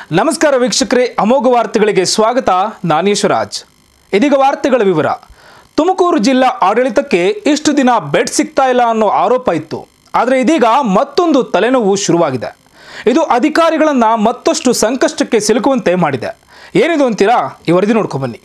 ನಮಸ್ಕಾರ ವೀಕ್ಷಕರೇ ಅಮೋಘ ವಾರ್ತೆಗಳಿಗೆ ಸ್ವಾಗತ ನಾನು ಯಶರಾಜ್ ಇದೀಗ ವಾರ್ತೆಗಳ ವಿವರ ತುಮಕೂರು ಜಿಲ್ಲಾ ಆಡಳಿತಕ್ಕೆ ಇಷ್ಟು ದಿನ ಬೆಡ್ ಸಿಗ್ತಾ ಇಲ್ಲ ಅನ್ನೋ ಆರೋಪ ಇತ್ತು ಆದರೆ ಇದೀಗ ಮತ್ತೊಂದು ತಲೆನೋವು ಶುರುವಾಗಿದೆ ಇದು ಅಧಿಕಾರಿಗಳನ್ನು ಮತ್ತಷ್ಟು ಸಂಕಷ್ಟಕ್ಕೆ ಸಿಲುಕುವಂತೆ ಮಾಡಿದೆ ಏನಿದು ಅಂತೀರಾ ಈ ವರದಿ ನೋಡ್ಕೊಂಬನ್ನಿ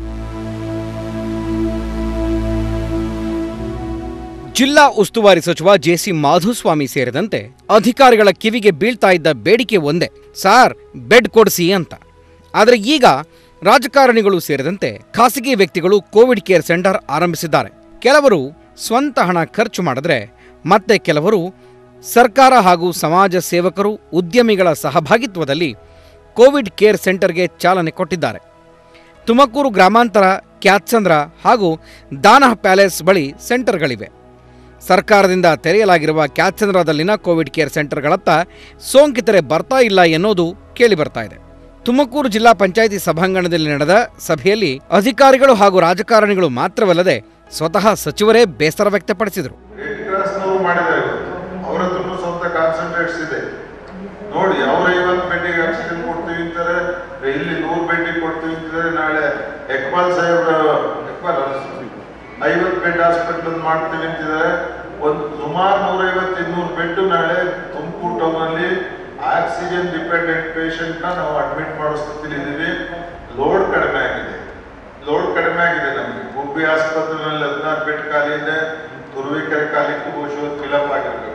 ಜಿಲ್ಲಾ ಉಸ್ತುವಾರಿ ಸಚಿವ ಜೆಸಿ ಮಾಧುಸ್ವಾಮಿ ಸೇರಿದಂತೆ ಅಧಿಕಾರಿಗಳ ಕಿವಿಗೆ ಬೀಳ್ತಾ ಇದ್ದ ಬೇಡಿಕೆ ಒಂದೇ ಸಾರ್ ಬೆಡ್ ಕೊಡಿಸಿ ಅಂತ ಆದರೆ ಈಗ ರಾಜಕಾರಣಿಗಳು ಸೇರಿದಂತೆ ಖಾಸಗಿ ವ್ಯಕ್ತಿಗಳು ಕೋವಿಡ್ ಕೇರ್ ಸೆಂಟರ್ ಆರಂಭಿಸಿದ್ದಾರೆ ಕೆಲವರು ಸ್ವಂತ ಹಣ ಖರ್ಚು ಮಾಡಿದ್ರೆ ಮತ್ತೆ ಕೆಲವರು ಸರ್ಕಾರ ಹಾಗೂ ಸಮಾಜ ಸೇವಕರು ಉದ್ಯಮಿಗಳ ಸಹಭಾಗಿತ್ವದಲ್ಲಿ ಕೋವಿಡ್ ಕೇರ್ ಸೆಂಟರ್ಗೆ ಚಾಲನೆ ಕೊಟ್ಟಿದ್ದಾರೆ ತುಮಕೂರು ಗ್ರಾಮಾಂತರ ಕ್ಯಾತ್ಸಂದ್ರ ಹಾಗೂ ದಾನಹ ಪ್ಯಾಲೇಸ್ ಬಳಿ ಸೆಂಟರ್ಗಳಿವೆ ಸರ್ಕಾರದಿಂದ ತೆರೆಯಲಾಗಿರುವ ಕ್ಯಾತ್ಸಂದ್ರದಲ್ಲಿನ ಕೋವಿಡ್ ಕೇರ್ ಸೆಂಟರ್ಗಳತ್ತ ಸೋಂಕಿತರೆ ಬರ್ತಾ ಇಲ್ಲ ಎನ್ನುವುದು ಕೇಳಿಬರ್ತಾ ಇದೆ ತುಮಕೂರು ಜಿಲ್ಲಾ ಪಂಚಾಯಿತಿ ಸಭಾಂಗಣದಲ್ಲಿ ನಡೆದ ಸಭೆಯಲ್ಲಿ ಅಧಿಕಾರಿಗಳು ಹಾಗೂ ರಾಜಕಾರಣಿಗಳು ಮಾತ್ರವಲ್ಲದೆ ಸ್ವತಃ ಸಚಿವರೇ ಬೇಸರ ವ್ಯಕ್ತಪಡಿಸಿದರು ರೆಡ್ ಕ್ರಾಸ್ನವರು ಮಾಡಿದ್ದಾರೆ ಇವತ್ತು ಅವ್ರ ಹತ್ರನೂ ಸ್ವಂತ ಕಾನ್ಸಂಟ್ರೇಟ್ಸ್ ಇದೆ ನೋಡಿ ಅವ್ರ ಐವತ್ತು ಬೆಡ್ಡಿಗೆ ಆಕ್ಸಿಜನ್ ಕೊಡ್ತೀವಿ ಅಂತಾರೆ ಇಲ್ಲಿ ನೂರು ಬೆಡ್ಡಿಗೆ ಕೊಡ್ತೀವಿ ಅಂತಾರೆ ನಾಳೆ ಎಕ್ಬಾಲ್ ಸಾಹೇಬ್ರ ಎಕ್ಬಾಲ್ ಐವತ್ತು ಬೆಡ್ ಹಾಸ್ಪಿಟಲ್ ಮಾಡ್ತೀವಿ ಅಂತಿದ್ದಾರೆ ಒಂದು ಸುಮಾರು ನೂರೈವತ್ತು ಇನ್ನೂರು ಬೆಡ್ ನಾಳೆ ತುಮಕೂರು ಟೌನ್ ಅಲ್ಲಿ ಆಕ್ಸಿಜನ್ ಡಿಪೆಂಡೆಂಟ್ ಪೇಷಂಟ್ ನ ನಾವು ಅಡ್ಮಿಟ್ ಮಾಡೋ ಸ್ಥಿತಿಲಿ ಇದೀವಿ ಲೋಡ್ ಕಡಿಮೆ ಆಗಿದೆ ಲೋಡ್ ಕಡಿಮೆ ಆಗಿದೆ ನಮಗೆ ಗುಬ್ಬಿ ಆಸ್ಪತ್ರೆಯಲ್ಲಿ ಹದಿನಾರು ಬೆಡ್ ಖಾಲಿ ಇದೆ ತುರುವೇಕೆರೆ ಖಾಲಿ ಬಹುಶಃ ಫಿಲಪ್ ಆಗಿರ್ಬೇಕು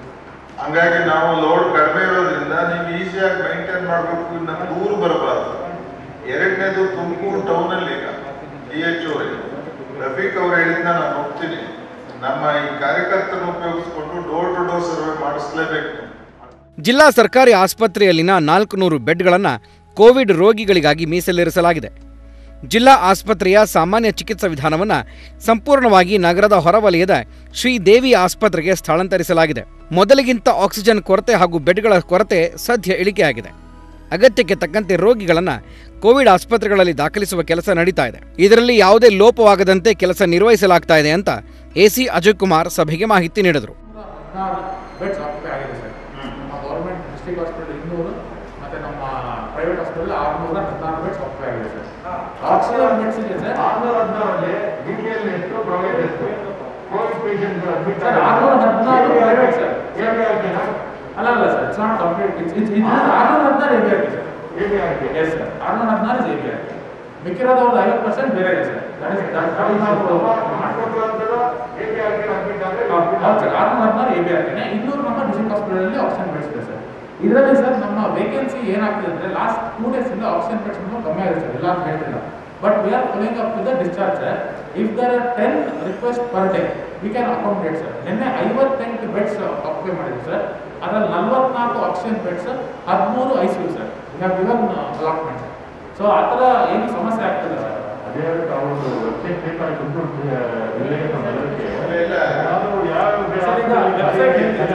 ಹಂಗಾಗಿ ನಾವು ಲೋಡ್ ಕಡಿಮೆ ಇರೋದ್ರಿಂದ ನೀವು ಈಸಿಯಾಗಿ ಮೈಂಟೈನ್ ಮಾಡಬೇಕು ಇನ್ನು ದೂರ ಬರಬಾರ್ದು ಎರಡನೇದು ತುಮಕೂರು ಟೌನ್ ಅಲ್ಲಿ ಈಗ ಡಿ ಎಚ್ ರಫೀಕ್ ಅವ್ರು ಹೇಳಿದ್ನ ನಾನು ಒಪ್ತೀನಿ ನಮ್ಮ ಈ ಕಾರ್ಯಕರ್ತನ ಉಪಯೋಗಿಸ್ಕೊಂಡು ಡೋರ್ ಟು ಡೋರ್ ಸರ್ವೆ ಮಾಡಿಸ್ಲೇಬೇಕು ಜಿಲ್ಲಾ ಸರ್ಕಾರಿ ಆಸ್ಪತ್ರೆಯಲ್ಲಿನ ನಾಲ್ಕು ನೂರು ಬೆಡ್ಗಳನ್ನು ಕೋವಿಡ್ ರೋಗಿಗಳಿಗಾಗಿ ಮೀಸಲಿರಿಸಲಾಗಿದೆ ಜಿಲ್ಲಾ ಆಸ್ಪತ್ರೆಯ ಸಾಮಾನ್ಯ ಚಿಕಿತ್ಸಾ ವಿಧಾನವನ್ನು ಸಂಪೂರ್ಣವಾಗಿ ನಗರದ ಹೊರವಲಯದ ಶ್ರೀದೇವಿ ಆಸ್ಪತ್ರೆಗೆ ಸ್ಥಳಾಂತರಿಸಲಾಗಿದೆ ಮೊದಲಿಗಿಂತ ಆಕ್ಸಿಜನ್ ಕೊರತೆ ಹಾಗೂ ಬೆಡ್ಗಳ ಕೊರತೆ ಸದ್ಯ ಇಳಿಕೆಯಾಗಿದೆ ಅಗತ್ಯಕ್ಕೆ ತಕ್ಕಂತೆ ರೋಗಿಗಳನ್ನು ಕೋವಿಡ್ ಆಸ್ಪತ್ರೆಗಳಲ್ಲಿ ದಾಖಲಿಸುವ ಕೆಲಸ ನಡೀತಾ ಇದೆ ಇದರಲ್ಲಿ ಯಾವುದೇ ಲೋಪವಾಗದಂತೆ ಕೆಲಸ ನಿರ್ವಹಿಸಲಾಗ್ತಾ ಇದೆ ಅಂತ ಎಸಿ ಅಜಯ್ ಕುಮಾರ್ ಸಭೆಗೆ ಮಾಹಿತಿ ನೀಡಿದರು ಹದಿನಾರು ಬೆಡ್ಸ್ ಆಕ್ಯುಪೈ ಆಗಿದೆ ಸರ್ ನಮ್ಮ ಗೌರ್ಮೆಂಟ್ ಡಿಸ್ಟ್ರಿಕ್ಟ್ ಹಾಸ್ಪಿಟಲ್ ಇನ್ನೂರು ಮತ್ತೆ ನಮ್ಮ ಪ್ರೈವೇಟ್ ಹಾಸ್ಪಿಟಲ್ ಆರುನೂರ ಹದಿನಾರು ಬೆಡ್ಸ್ ಆಕ್ಯುಪೈ ಆಗಿದೆ ಸರ್ ಆಕ್ಸಿಜನ್ ಬೆಡ್ಸ್ ಇದೆ ಸರ್ ಆರ್ನೂರ ಹದಿನಾರಲ್ಲಿ ಡಿಟಿಎಲ್ ಎಷ್ಟು ಪ್ರೈವೇಟ್ ಎಷ್ಟು ಕೋವಿಡ್ ಪೇಷಂಟ್ ಅಡ್ಮಿಟ್ ಸರ್ ಆರುನೂರ ಹದಿನಾರು ಪ್ರೈವೇಟ್ ಸರ್ ಎಬಿಆರ್ಕೆ ಅಲ್ಲ ಅಲ್ಲ sir it's not complete it's it's ಇದು ಆರುನೂರ ಹದಿನಾರು A B R sir A B R K S sir ಆರುನೂರ ಹದಿನಾರು ಎ ಬಿ ಆರ್ ಮಿಕ್ಕಿರೋದವ್ರದ್ದು ಐವತ್ತು ಪರ್ಸೆಂಟ್ ಬೇರೆ ಇದೆ ಸರ್ ದಟ್ ಇಸ್ ದಟ್ ಮಾಡಿಕೊಟ್ಟು ಅಂತದ್ದು ಎಬಿಆರ್ಕೆ ಅಡ್ಮಿಟ್ ಆದರೆ ಹೌದು ಸರ್ ಆರುನೂರ ಹದಿನಾರು ಎ ಬಿ ಆರ್ಕೆನೆ ಇನ್ನೂರು ನಮ್ಮ ಡಿಸ್ಟ್ರಿಕ್ಟ್ ಹಾಸ್ಪಿಟಲಲ್ಲಿ ಆಕ್ಸಿಜನ್ ಬೆಡ್ಸ್ ಇದೆ ಸರ್ ಇದರಲ್ಲಿ ಸರ್ ನಮ್ಮ ವೇಕೆನ್ಸಿ ಏನಾಗ್ತಿದೆ ಅಂದರೆ ಲಾಸ್ಟ್ ಟೂ ಡೇಸಿಂದ ಆಕ್ಸಿಜನ್ ಬೆಡ್ಸ್ ತುಂಬ ಕಮ್ಮಿ ಆಗಿದೆ ಸರ್ ಎಲ್ಲ ಅಂತ ಹೇಳ್ತಿಲ್ಲ but we are following up to the discharge sir if there are ten request per day we can accommodate sir ನಿನ್ನೆ ಐವತ್ತೆಂಟು ಬೆಡ್ಸ್ ಆಕ್ಯುಪೈ ಮಾಡಿದ್ವಿ ಸರ್ ಅದರಲ್ಲಿ ನಲ್ವತ್ನಾಲ್ಕು ಆಕ್ಸಿಜನ್ ಬೆಡ್ಸ್ ಹದಿಮೂರು I C U sir we have given allotment so ಆ ಥರ ಏನು ಸಮಸ್ಯೆ ಆಗ್ತಿಲ್ಲ ಸರ್ ಅದೇ ಅವರು ವೆಬ್ಸೈಟ್ ಬೇಕಾಗಿ ತುಮಕೂರು ಜಿಲ್ಲೆಗೆ ಬರೋದಕ್ಕೆ ಇಲ್ಲ. ಯಾರು ಯಾವ ಸರ್, ಈಗ website ಹೇಳ್ತಿದೆ.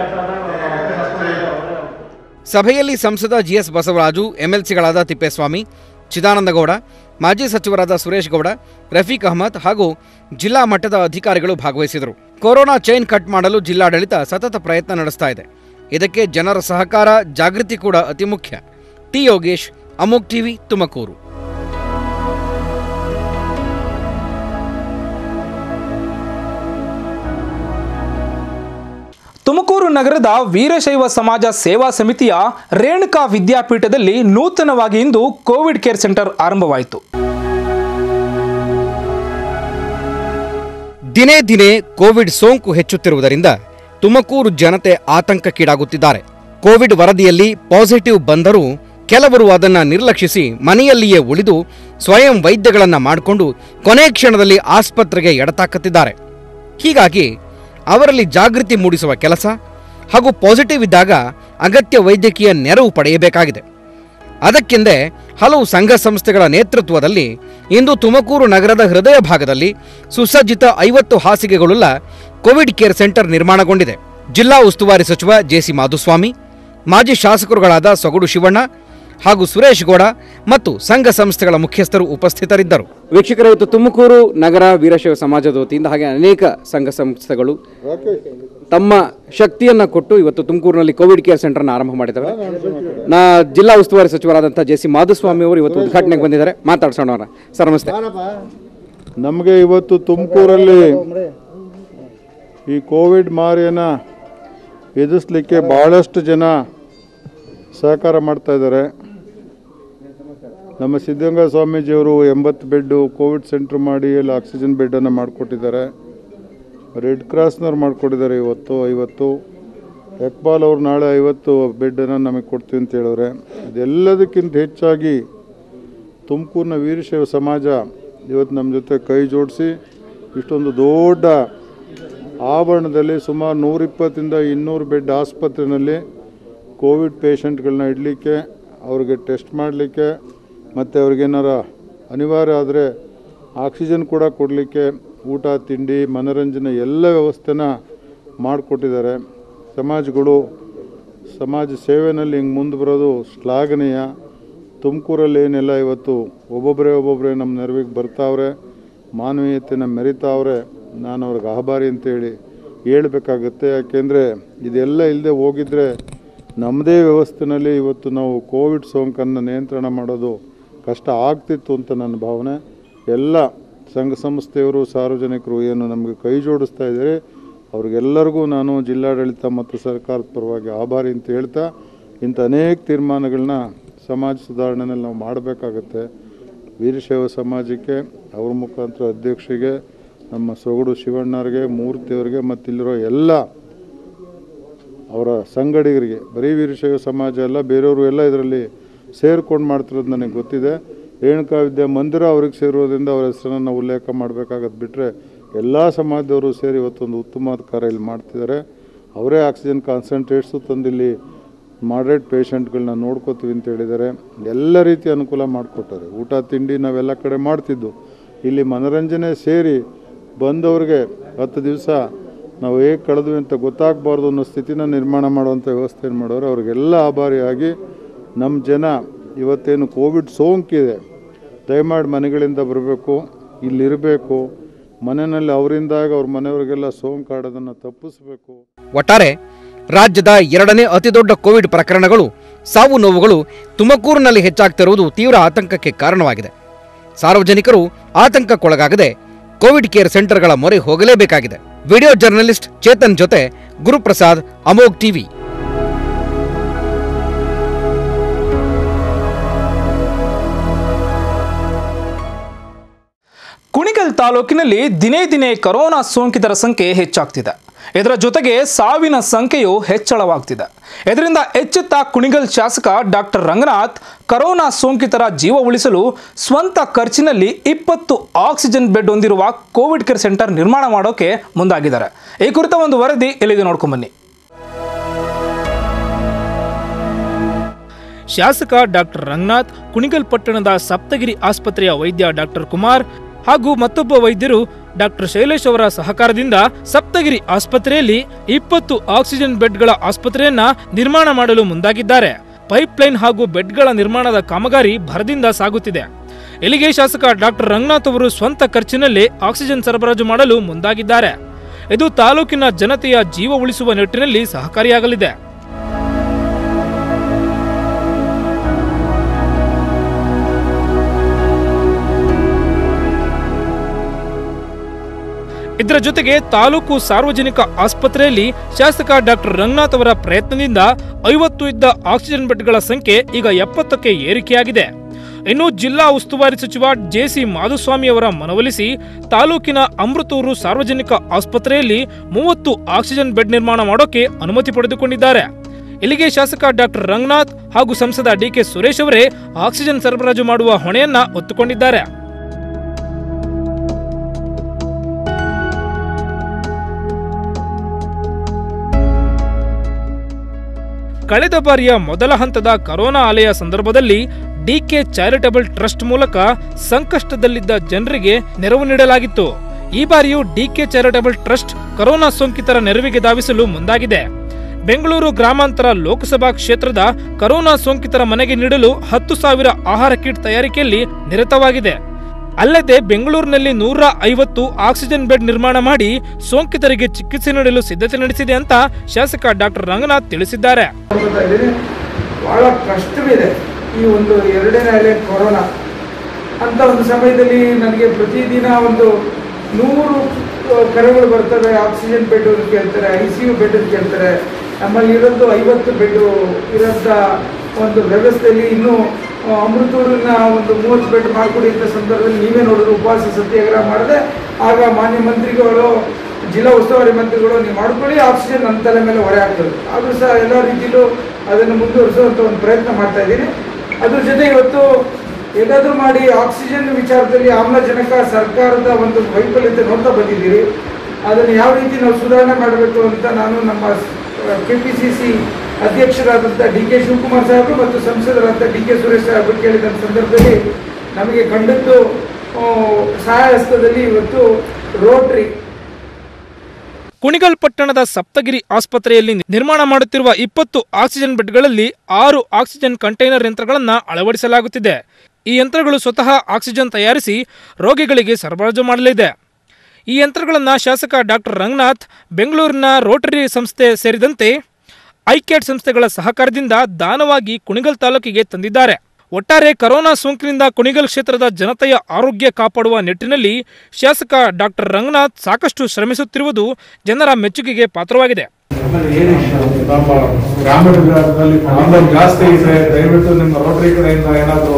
ಸಭೆಯಲ್ಲಿ ಸಂಸದ ಜಿಎಸ್ ಬಸವರಾಜು ಎಂಎಲ್ಸಿಗಳಾದ ತಿಪ್ಪೇಸ್ವಾಮಿ ಚಿದಾನಂದಗೌಡ ಮಾಜಿ ಸಚಿವರಾದ ಸುರೇಶ್ ಗೌಡ ರಫೀಕ್ ಅಹಮದ್ ಹಾಗೂ ಜಿಲ್ಲಾ ಮಟ್ಟದ ಅಧಿಕಾರಿಗಳು ಭಾಗವಹಿಸಿದರು ಕೊರೋನಾ ಚೈನ್ ಕಟ್ ಮಾಡಲು ಜಿಲ್ಲಾಡಳಿತ ಸತತ ಪ್ರಯತ್ನ ನಡೆಸ್ತಾ ಇದೆ ಇದಕ್ಕೆ ಜನರ ಸಹಕಾರ ಜಾಗೃತಿ ಕೂಡ ಅತಿ ಮುಖ್ಯ ಟಿ ಯೋಗೇಶ್ ಅಮೋಕ್ ಟಿವಿ ತುಮಕೂರು ತುಮಕೂರು ನಗರದ ವೀರಶೈವ ಸಮಾಜ ಸೇವಾ ಸಮಿತಿಯ ರೇಣುಕಾ ವಿದ್ಯಾಪೀಠದಲ್ಲಿ ನೂತನವಾಗಿ ಇಂದು ಕೋವಿಡ್ ಕೇರ್ ಸೆಂಟರ್ ಆರಂಭವಾಯಿತು ದಿನೇ ದಿನೇ ಕೋವಿಡ್ ಸೋಂಕು ಹೆಚ್ಚುತ್ತಿರುವುದರಿಂದ ತುಮಕೂರು ಜನತೆ ಆತಂಕಕ್ಕೀಡಾಗುತ್ತಿದ್ದಾರೆ ಕೋವಿಡ್ ವರದಿಯಲ್ಲಿ ಪಾಸಿಟಿವ್ ಬಂದರೂ ಕೆಲವರು ಅದನ್ನು ನಿರ್ಲಕ್ಷಿಸಿ ಮನೆಯಲ್ಲಿಯೇ ಉಳಿದು ಸ್ವಯಂ ವೈದ್ಯಗಳನ್ನು ಮಾಡಿಕೊಂಡು ಕೊನೆ ಕ್ಷಣದಲ್ಲಿ ಆಸ್ಪತ್ರೆಗೆ ಎಡತಾಕತ್ತಿದ್ದಾರೆ ಹೀಗಾಗಿ ಅವರಲ್ಲಿ ಜಾಗೃತಿ ಮೂಡಿಸುವ ಕೆಲಸ ಹಾಗೂ ಪಾಸಿಟಿವ್ ಇದ್ದಾಗ ಅಗತ್ಯ ವೈದ್ಯಕೀಯ ನೆರವು ಪಡೆಯಬೇಕಾಗಿದೆ ಅದಕ್ಕೆಂದೇ ಹಲವು ಸಂಘ ಸಂಸ್ಥೆಗಳ ನೇತೃತ್ವದಲ್ಲಿ ಇಂದು ತುಮಕೂರು ನಗರದ ಹೃದಯ ಭಾಗದಲ್ಲಿ ಸುಸಜ್ಜಿತ ಐವತ್ತು ಹಾಸಿಗೆಗಳುಳ್ಳ ಕೋವಿಡ್ ಕೇರ್ ಸೆಂಟರ್ ನಿರ್ಮಾಣಗೊಂಡಿದೆ ಜಿಲ್ಲಾ ಉಸ್ತುವಾರಿ ಸಚಿವ ಜೆಸಿ ಮಾಧುಸ್ವಾಮಿ ಮಾಜಿ ಶಾಸಕರುಗಳಾದ ಸೊಗಡು ಶಿವಣ್ಣ ಹಾಗೂ ಸುರೇಶ್ ಗೌಡ ಮತ್ತು ಸಂಘ ಸಂಸ್ಥೆಗಳ ಮುಖ್ಯಸ್ಥರು ಉಪಸ್ಥಿತರಿದ್ದರು ವೀಕ್ಷಕರ ಇವತ್ತು ತುಮಕೂರು ನಗರ ವೀರಶೈವ ಸಮಾಜದ ವತಿಯಿಂದ ಹಾಗೆ ಅನೇಕ ಸಂಘ ಸಂಸ್ಥೆಗಳು ತಮ್ಮ ಶಕ್ತಿಯನ್ನು ಕೊಟ್ಟು ಇವತ್ತು ತುಮಕೂರಿನಲ್ಲಿ ಕೋವಿಡ್ ಕೇರ್ ಸೆಂಟರ್ನ ಆರಂಭ ಮಾಡಿದ್ದಾರೆ ನಾ ಜಿಲ್ಲಾ ಉಸ್ತುವಾರಿ ಸಚಿವರಾದಂಥ ಜೆ ಸಿ ಮಾಧುಸ್ವಾಮಿ ಅವರು ಇವತ್ತು ಉದ್ಘಾಟನೆಗೆ ಬಂದಿದ್ದಾರೆ ಮಾತಾಡ್ಸೋಣ ಅವ್ರ ಸರ್ ನಮಸ್ತೆ ನಮಗೆ ಇವತ್ತು ತುಮಕೂರಲ್ಲಿ ಈ ಕೋವಿಡ್ ಮಾರಿಯನ್ನು ಎದುರಿಸಲಿಕ್ಕೆ ಭಾಳಷ್ಟು ಜನ ಸಹಕಾರ ಮಾಡ್ತಾ ಇದ್ದಾರೆ ನಮ್ಮ ಸಿದ್ಧಗಂಗಾ ಸ್ವಾಮೀಜಿಯವರು ಎಂಬತ್ತು ಬೆಡ್ಡು ಕೋವಿಡ್ ಸೆಂಟ್ರ್ ಮಾಡಿ ಅಲ್ಲಿ ಆಕ್ಸಿಜನ್ ಬೆಡ್ಡನ್ನು ಮಾಡಿಕೊಟ್ಟಿದ್ದಾರೆ ರೆಡ್ ಕ್ರಾಸ್ನವ್ರು ಮಾಡಿಕೊಟ್ಟಿದ್ದಾರೆ ಇವತ್ತು ಐವತ್ತು ಎಕ್ಬಾಲ್ ಅವರು ನಾಳೆ ಐವತ್ತು ಬೆಡ್ಡನ್ನು ನಮಗೆ ಕೊಡ್ತೀವಿ ಅಂತ ಹೇಳಿದ್ರೆ ಇದೆಲ್ಲದಕ್ಕಿಂತ ಹೆಚ್ಚಾಗಿ ತುಮಕೂರಿನ ವೀರಶೈವ ಸಮಾಜ ಇವತ್ತು ನಮ್ಮ ಜೊತೆ ಕೈ ಜೋಡಿಸಿ ಇಷ್ಟೊಂದು ದೊಡ್ಡ ಆವರಣದಲ್ಲಿ ಸುಮಾರು ನೂರಿಪ್ಪತ್ತಿಂದ ಇನ್ನೂರು ಬೆಡ್ ಆಸ್ಪತ್ರೆಯಲ್ಲಿ ಕೋವಿಡ್ ಪೇಷಂಟ್ಗಳನ್ನ ಇಡಲಿಕ್ಕೆ ಅವ್ರಿಗೆ ಟೆಸ್ಟ್ ಮಾಡಲಿಕ್ಕೆ ಮತ್ತು ಅವ್ರಿಗೇನಾರ ಅನಿವಾರ್ಯ ಆದರೆ ಆಕ್ಸಿಜನ್ ಕೂಡ ಕೊಡಲಿಕ್ಕೆ ಊಟ ತಿಂಡಿ ಮನೋರಂಜನೆ ಎಲ್ಲ ವ್ಯವಸ್ಥೆನ ಮಾಡಿಕೊಟ್ಟಿದ್ದಾರೆ ಸಮಾಜಗಳು ಸಮಾಜ ಸೇವೆಯಲ್ಲಿ ಹಿಂಗೆ ಮುಂದೆ ಬರೋದು ಶ್ಲಾಘನೀಯ ತುಮಕೂರಲ್ಲಿ ಏನೆಲ್ಲ ಇವತ್ತು ಒಬ್ಬೊಬ್ಬರೇ ಒಬ್ಬೊಬ್ಬರೇ ನಮ್ಮ ನೆರವಿಗೆ ಬರ್ತಾವ್ರೆ ಮಾನವೀಯತೆನ ಮೆರಿತಾವ್ರೆ ನಾನು ಅವ್ರಿಗೆ ಆಭಾರಿ ಅಂತೇಳಿ ಹೇಳ್ಬೇಕಾಗತ್ತೆ ಯಾಕೆಂದರೆ ಇದೆಲ್ಲ ಇಲ್ಲದೆ ಹೋಗಿದ್ರೆ ನಮ್ಮದೇ ವ್ಯವಸ್ಥೆನಲ್ಲಿ ಇವತ್ತು ನಾವು ಕೋವಿಡ್ ಸೋಂಕನ್ನು ನಿಯಂತ್ರಣ ಮಾಡೋದು ಕಷ್ಟ ಆಗ್ತಿತ್ತು ಅಂತ ನನ್ನ ಭಾವನೆ ಎಲ್ಲ ಸಂಘ ಸಂಸ್ಥೆಯವರು ಸಾರ್ವಜನಿಕರು ಏನು ನಮಗೆ ಕೈ ಜೋಡಿಸ್ತಾ ಇದ್ದಾರೆ ಅವ್ರಿಗೆಲ್ಲರಿಗೂ ನಾನು ಜಿಲ್ಲಾಡಳಿತ ಮತ್ತು ಸರ್ಕಾರದ ಪರವಾಗಿ ಆಭಾರಿ ಅಂತ ಹೇಳ್ತಾ ಇಂಥ ಅನೇಕ ತೀರ್ಮಾನಗಳನ್ನ ಸಮಾಜ ಸುಧಾರಣೆಯಲ್ಲಿ ನಾವು ಮಾಡಬೇಕಾಗತ್ತೆ ವೀರಶೈವ ಸಮಾಜಕ್ಕೆ ಅವ್ರ ಮುಖಾಂತರ ಅಧ್ಯಕ್ಷರಿಗೆ ನಮ್ಮ ಸೊಗಡು ಶಿವಣ್ಣವ್ರಿಗೆ ಮೂರ್ತಿಯವರಿಗೆ ಮತ್ತು ಇಲ್ಲಿರೋ ಎಲ್ಲ ಅವರ ಸಂಗಡಿಗರಿಗೆ ಬರೀ ವೀರಶೈವ ಸಮಾಜ ಅಲ್ಲ ಬೇರೆಯವರು ಎಲ್ಲ ಇದರಲ್ಲಿ ಸೇರ್ಕೊಂಡು ಮಾಡ್ತಿರೋದು ನನಗೆ ಗೊತ್ತಿದೆ ರೇಣುಕಾ ವಿದ್ಯಾ ಮಂದಿರ ಅವ್ರಿಗೆ ಸೇರೋದ್ರಿಂದ ಅವ್ರ ಹೆಸರನ್ನು ನಾವು ಉಲ್ಲೇಖ ಮಾಡಬೇಕಾಗತ್ತೆ ಬಿಟ್ಟರೆ ಎಲ್ಲ ಸಮಾಜದವರು ಸೇರಿ ಇವತ್ತೊಂದು ಉತ್ತಮವಾದ ಕಾರ್ಯ ಇಲ್ಲಿ ಮಾಡ್ತಿದ್ದಾರೆ ಅವರೇ ಆಕ್ಸಿಜನ್ ಕಾನ್ಸಂಟ್ರೇಟ್ಸು ತಂದಿಲ್ಲಿ ಮಾಡ್ರೇಟ್ ಪೇಷಂಟ್ಗಳನ್ನ ನೋಡ್ಕೋತೀವಿ ಅಂತ ಹೇಳಿದ್ದಾರೆ ಎಲ್ಲ ರೀತಿ ಅನುಕೂಲ ಮಾಡಿಕೊಟ್ಟಾರೆ ಊಟ ತಿಂಡಿ ನಾವೆಲ್ಲ ಕಡೆ ಮಾಡ್ತಿದ್ದು ಇಲ್ಲಿ ಮನೋರಂಜನೆ ಸೇರಿ ಬಂದವ್ರಿಗೆ ಹತ್ತು ದಿವಸ ನಾವು ಹೇಗೆ ಕಳೆದ್ವಿ ಅಂತ ಗೊತ್ತಾಗಬಾರ್ದು ಅನ್ನೋ ಸ್ಥಿತಿನ ನಿರ್ಮಾಣ ಮಾಡುವಂಥ ವ್ಯವಸ್ಥೆಯನ್ನು ಮಾಡೋರು ಅವ್ರಿಗೆಲ್ಲ ಆಭಾರಿಯಾಗಿ ನಮ್ಮ ಜನ ಇವತ್ತೇನು ಕೋವಿಡ್ ಸೋಂಕಿದೆ ದಯಮಾಡಿ ಮನೆಗಳಿಂದ ಬರಬೇಕು ಇಲ್ಲಿರಬೇಕು ಮನೆಯಲ್ಲಿ ಅವರಿಂದಾಗ ಅವ್ರ ಮನೆಯವರಿಗೆಲ್ಲ ಸೋಂಕು ಆಡೋದನ್ನು ತಪ್ಪಿಸ್ಬೇಕು ಒಟ್ಟಾರೆ ರಾಜ್ಯದ ಎರಡನೇ ಅತಿದೊಡ್ಡ ಕೋವಿಡ್ ಪ್ರಕರಣಗಳು ಸಾವು ನೋವುಗಳು ತುಮಕೂರಿನಲ್ಲಿ ಹೆಚ್ಚಾಗ್ತಿರುವುದು ತೀವ್ರ ಆತಂಕಕ್ಕೆ ಕಾರಣವಾಗಿದೆ ಸಾರ್ವಜನಿಕರು ಆತಂಕಕ್ಕೊಳಗಾಗದೆ ಕೋವಿಡ್ ಕೇರ್ ಸೆಂಟರ್ಗಳ ಮೊರೆ ಹೋಗಲೇಬೇಕಾಗಿದೆ ವಿಡಿಯೋ ಜರ್ನಲಿಸ್ಟ್ ಚೇತನ್ ಜೊತೆ ಗುರುಪ್ರಸಾದ್ ಅಮೋಗ್ ಟಿವಿ ಕುಣಿಗಲ್ ತಾಲೂಕಿನಲ್ಲಿ ದಿನೇ ದಿನೇ ಕೊರೋನಾ ಸೋಂಕಿತರ ಸಂಖ್ಯೆ ಹೆಚ್ಚಾಗ್ತಿದೆ ಇದರ ಜೊತೆಗೆ ಸಾವಿನ ಸಂಖ್ಯೆಯು ಹೆಚ್ಚಳವಾಗ್ತಿದೆ ಇದರಿಂದ ಎಚ್ಚೆತ್ತ ಕುಣಿಗಲ್ ಶಾಸಕ ಡಾಕ್ಟರ್ ರಂಗನಾಥ್ ಕೊರೋನಾ ಸೋಂಕಿತರ ಜೀವ ಉಳಿಸಲು ಸ್ವಂತ ಖರ್ಚಿನಲ್ಲಿ ಇಪ್ಪತ್ತು ಆಕ್ಸಿಜನ್ ಬೆಡ್ ಹೊಂದಿರುವ ಕೋವಿಡ್ ಕೇರ್ ಸೆಂಟರ್ ನಿರ್ಮಾಣ ಮಾಡೋಕೆ ಮುಂದಾಗಿದ್ದಾರೆ ಈ ಕುರಿತ ಒಂದು ವರದಿ ಇಲ್ಲಿಗೆ ನೋಡ್ಕೊಂಬನ್ನಿ ಶಾಸಕ ಡಾಕ್ಟರ್ ರಂಗನಾಥ್ ಕುಣಿಗಲ್ ಪಟ್ಟಣದ ಸಪ್ತಗಿರಿ ಆಸ್ಪತ್ರೆಯ ವೈದ್ಯ ಡಾಕ್ಟರ್ ಕುಮಾರ್ ಹಾಗೂ ಮತ್ತೊಬ್ಬ ವೈದ್ಯರು ಡಾಕ್ಟರ್ ಶೈಲೇಶ್ ಅವರ ಸಹಕಾರದಿಂದ ಸಪ್ತಗಿರಿ ಆಸ್ಪತ್ರೆಯಲ್ಲಿ ಇಪ್ಪತ್ತು ಆಕ್ಸಿಜನ್ ಬೆಡ್ಗಳ ಆಸ್ಪತ್ರೆಯನ್ನ ನಿರ್ಮಾಣ ಮಾಡಲು ಮುಂದಾಗಿದ್ದಾರೆ ಪೈಪ್ಲೈನ್ ಹಾಗೂ ಬೆಡ್ಗಳ ನಿರ್ಮಾಣದ ಕಾಮಗಾರಿ ಭರದಿಂದ ಸಾಗುತ್ತಿದೆ ಇಲ್ಲಿಗೆ ಶಾಸಕ ಡಾಕ್ಟರ್ ರಂಗನಾಥ್ ಅವರು ಸ್ವಂತ ಖರ್ಚಿನಲ್ಲಿ ಆಕ್ಸಿಜನ್ ಸರಬರಾಜು ಮಾಡಲು ಮುಂದಾಗಿದ್ದಾರೆ ಇದು ತಾಲೂಕಿನ ಜನತೆಯ ಜೀವ ಉಳಿಸುವ ನಿಟ್ಟಿನಲ್ಲಿ ಸಹಕಾರಿಯಾಗಲಿದೆ ಇದರ ಜೊತೆಗೆ ತಾಲೂಕು ಸಾರ್ವಜನಿಕ ಆಸ್ಪತ್ರೆಯಲ್ಲಿ ಶಾಸಕ ಡಾಕ್ಟರ್ ರಂಗನಾಥ್ ಅವರ ಪ್ರಯತ್ನದಿಂದ ಐವತ್ತು ಇದ್ದ ಆಕ್ಸಿಜನ್ ಬೆಡ್ಗಳ ಸಂಖ್ಯೆ ಈಗ ಎಪ್ಪತ್ತಕ್ಕೆ ಏರಿಕೆಯಾಗಿದೆ ಇನ್ನು ಜಿಲ್ಲಾ ಉಸ್ತುವಾರಿ ಸಚಿವ ಜೆಸಿ ಮಾಧುಸ್ವಾಮಿ ಅವರ ಮನವೊಲಿಸಿ ತಾಲೂಕಿನ ಅಮೃತೂರು ಸಾರ್ವಜನಿಕ ಆಸ್ಪತ್ರೆಯಲ್ಲಿ ಮೂವತ್ತು ಆಕ್ಸಿಜನ್ ಬೆಡ್ ನಿರ್ಮಾಣ ಮಾಡೋಕೆ ಅನುಮತಿ ಪಡೆದುಕೊಂಡಿದ್ದಾರೆ ಇಲ್ಲಿಗೆ ಶಾಸಕ ಡಾಕ್ಟರ್ ರಂಗನಾಥ್ ಹಾಗೂ ಸಂಸದ ಡಿಕೆ ಸುರೇಶ್ ಅವರೇ ಆಕ್ಸಿಜನ್ ಸರಬರಾಜು ಮಾಡುವ ಹೊಣೆಯನ್ನ ಹೊತ್ತುಕೊಂಡಿದ್ದಾರೆ ಕಳೆದ ಬಾರಿಯ ಮೊದಲ ಹಂತದ ಕರೋನಾ ಅಲೆಯ ಸಂದರ್ಭದಲ್ಲಿ ಡಿಕೆ ಚಾರಿಟಬಲ್ ಟ್ರಸ್ಟ್ ಮೂಲಕ ಸಂಕಷ್ಟದಲ್ಲಿದ್ದ ಜನರಿಗೆ ನೆರವು ನೀಡಲಾಗಿತ್ತು ಈ ಬಾರಿಯೂ ಡಿಕೆ ಚಾರಿಟಬಲ್ ಟ್ರಸ್ಟ್ ಕರೋನಾ ಸೋಂಕಿತರ ನೆರವಿಗೆ ಧಾವಿಸಲು ಮುಂದಾಗಿದೆ ಬೆಂಗಳೂರು ಗ್ರಾಮಾಂತರ ಲೋಕಸಭಾ ಕ್ಷೇತ್ರದ ಕರೋನಾ ಸೋಂಕಿತರ ಮನೆಗೆ ನೀಡಲು ಹತ್ತು ಸಾವಿರ ಆಹಾರ ಕಿಟ್ ತಯಾರಿಕೆಯಲ್ಲಿ ನಿರತವಾಗಿದೆ ಅಲ್ಲದೆ ಬೆಂಗಳೂರಿನಲ್ಲಿ ನೂರ ಐವತ್ತು ಆಕ್ಸಿಜನ್ ಬೆಡ್ ನಿರ್ಮಾಣ ಮಾಡಿ ಸೋಂಕಿತರಿಗೆ ಚಿಕಿತ್ಸೆ ನೀಡಲು ಸಿದ್ಧತೆ ನಡೆಸಿದೆ ಅಂತ ಶಾಸಕ ಡಾಕ್ಟರ್ ರಂಗನಾಥ್ ತಿಳಿಸಿದ್ದಾರೆ ಹೇಳ್ತಾ ಇದ್ದೀನಿ ಭಾಳ ಕಷ್ಟವಿದೆ ಈ ಒಂದು ಎರಡನೇ ಅಲೆ ಕೊರೋನಾ ಅಂತ ಒಂದು ಸಮಯದಲ್ಲಿ ನನಗೆ ಪ್ರತಿದಿನ ಒಂದು ನೂರು ಆ, ಕರೆಗಳು ಬರ್ತವೆ ಆಕ್ಸಿಜನ್ ಬೆಡ್ ಕೇಳ್ತಾರೆ ಐ ಸಿ ಯು ಬೆಡ್ ಕೇಳ್ತಾರೆ ನಮ್ಮಲ್ಲಿ ಇರೋದು ಐವತ್ತು ಬೆಡ್ಡು ಇರೋಂಥ ಒಂದು ವ್ಯವಸ್ಥೆಯಲ್ಲಿ ಇನ್ನೂ ಆ, ಅಮೃತೂರಿನ ಒಂದು ಮೂವತ್ತು ಬೆಡ್ ಮಾಡಿಕೊಡಿ ಅಂತ ಸಂದರ್ಭದಲ್ಲಿ ನೀವೇ ನೋಡಿದ್ರು ಉಪವಾಸ ಸತ್ಯಾಗ್ರಹ ಮಾಡಿದೆ ಆಗ ಮಾನ್ಯ ಮಂತ್ರಿಗಳು ಜಿಲ್ಲಾ ಉಸ್ತುವಾರಿ ಮಂತ್ರಿಗಳು ನೀವು ಮಾಡ್ಕೊಳ್ಳಿ ಆಕ್ಸಿಜನ್ ನನ್ನ ತಲೆ ಮೇಲೆ ಹೊರೆ ಆಗ್ತದೆ ಆದರೂ ಸಹ ಎಲ್ಲ ರೀತಿಯಲ್ಲೂ ಅದನ್ನು ಮುಂದುವರಿಸುವಂಥ ಒಂದು ಪ್ರಯತ್ನ ಮಾಡ್ತಾ ಇದ್ದೀನಿ ಅದ್ರ ಜೊತೆ ಇವತ್ತು ಏನಾದರೂ ಮಾಡಿ ಆಕ್ಸಿಜನ್ ವಿಚಾರದಲ್ಲಿ ಆಮ್ಲಜನಕ ಸರ್ಕಾರದ ಒಂದು ವೈಫಲ್ಯತೆ ನೋಡ್ತಾ ಬಂದಿದ್ದೀರಿ ಅದನ್ನು ಯಾವ ರೀತಿ ನಾವು ಸುಧಾರಣೆ ಮಾಡಬೇಕು ಅಂತ ನಾನು ನಮ್ಮ ಕೆ ಪಿ ಸಿ ಸಿ ಅಧ್ಯಕ್ಷರಾದಂಥ ಡಿ ಕೆ ಶಿವಕುಮಾರ್ ಸಾಹೇಬರು ಮತ್ತು ಸಂಸದರಾದಂಥ ಡಿ ಕೆ ಸುರೇಶ್ ಸಾಹೇಬರು ಕೇಳಿದ ಸಂದರ್ಭದಲ್ಲಿ ನಮಗೆ ಕಂಡದ್ದು ಆ, ಸಹಾಯ ಹಸ್ತದಲ್ಲಿ ಇವತ್ತು ರೋಟ್ರಿ ಕುಣಿಗಲ್ ಪಟ್ಟಣದ ಸಪ್ತಗಿರಿ ಆಸ್ಪತ್ರೆಯಲ್ಲಿ ನಿರ್ಮಾಣ ಮಾಡುತ್ತಿರುವ ಇಪ್ಪತ್ತು ಆಕ್ಸಿಜನ್ ಬೆಡ್ಗಳಲ್ಲಿ ಆರು ಆಕ್ಸಿಜನ್ ಕಂಟೈನರ್ ಯಂತ್ರಗಳನ್ನು ಅಳವಡಿಸಲಾಗುತ್ತಿದೆ ಈ ಯಂತ್ರಗಳು ಸ್ವತಃ ಆಕ್ಸಿಜನ್ ತಯಾರಿಸಿ ರೋಗಿಗಳಿಗೆ ಸರಬರಾಜು ಮಾಡಲಿದೆ ಈ ಯಂತ್ರಗಳನ್ನು ಶಾಸಕ ಡಾಕ್ಟರ್ ರಂಗನಾಥ್ ಬೆಂಗಳೂರಿನ ರೋಟರಿ ಸಂಸ್ಥೆ ಸೇರಿದಂತೆ ಐಕ್ಯಾಟ್ ಸಂಸ್ಥೆಗಳ ಸಹಕಾರದಿಂದ ದಾನವಾಗಿ ಕುಣಿಗಲ್ ತಾಲೂಕಿಗೆ ತಂದಿದ್ದಾರೆ ಒಟ್ಟಾರೆ ಕೊರೋನಾ ಸೋಂಕಿನಿಂದ ಕುಣಿಗಲ್ ಕ್ಷೇತ್ರದ ಜನತೆಯ ಆರೋಗ್ಯ ಕಾಪಾಡುವ ನಿಟ್ಟಿನಲ್ಲಿ ಶಾಸಕ ಡಾಕ್ಟರ್ ರಂಗನಾಥ್ ಸಾಕಷ್ಟು ಶ್ರಮಿಸುತ್ತಿರುವುದು ಜನರ ಮೆಚ್ಚುಗೆಗೆ ಪಾತ್ರವಾಗಿದೆ ನಮ್ಮ ಗ್ರಾಮೀಣ ವಿಭಾಗದಲ್ಲಿ ಪ್ರಾಬ್ಲಮ್ ಜಾಸ್ತಿ ಇದೆ ದಯವಿಟ್ಟು ನಿಮ್ಮ ರೋಟರಿ ಕಡೆಯಿಂದ ಏನಾದರೂ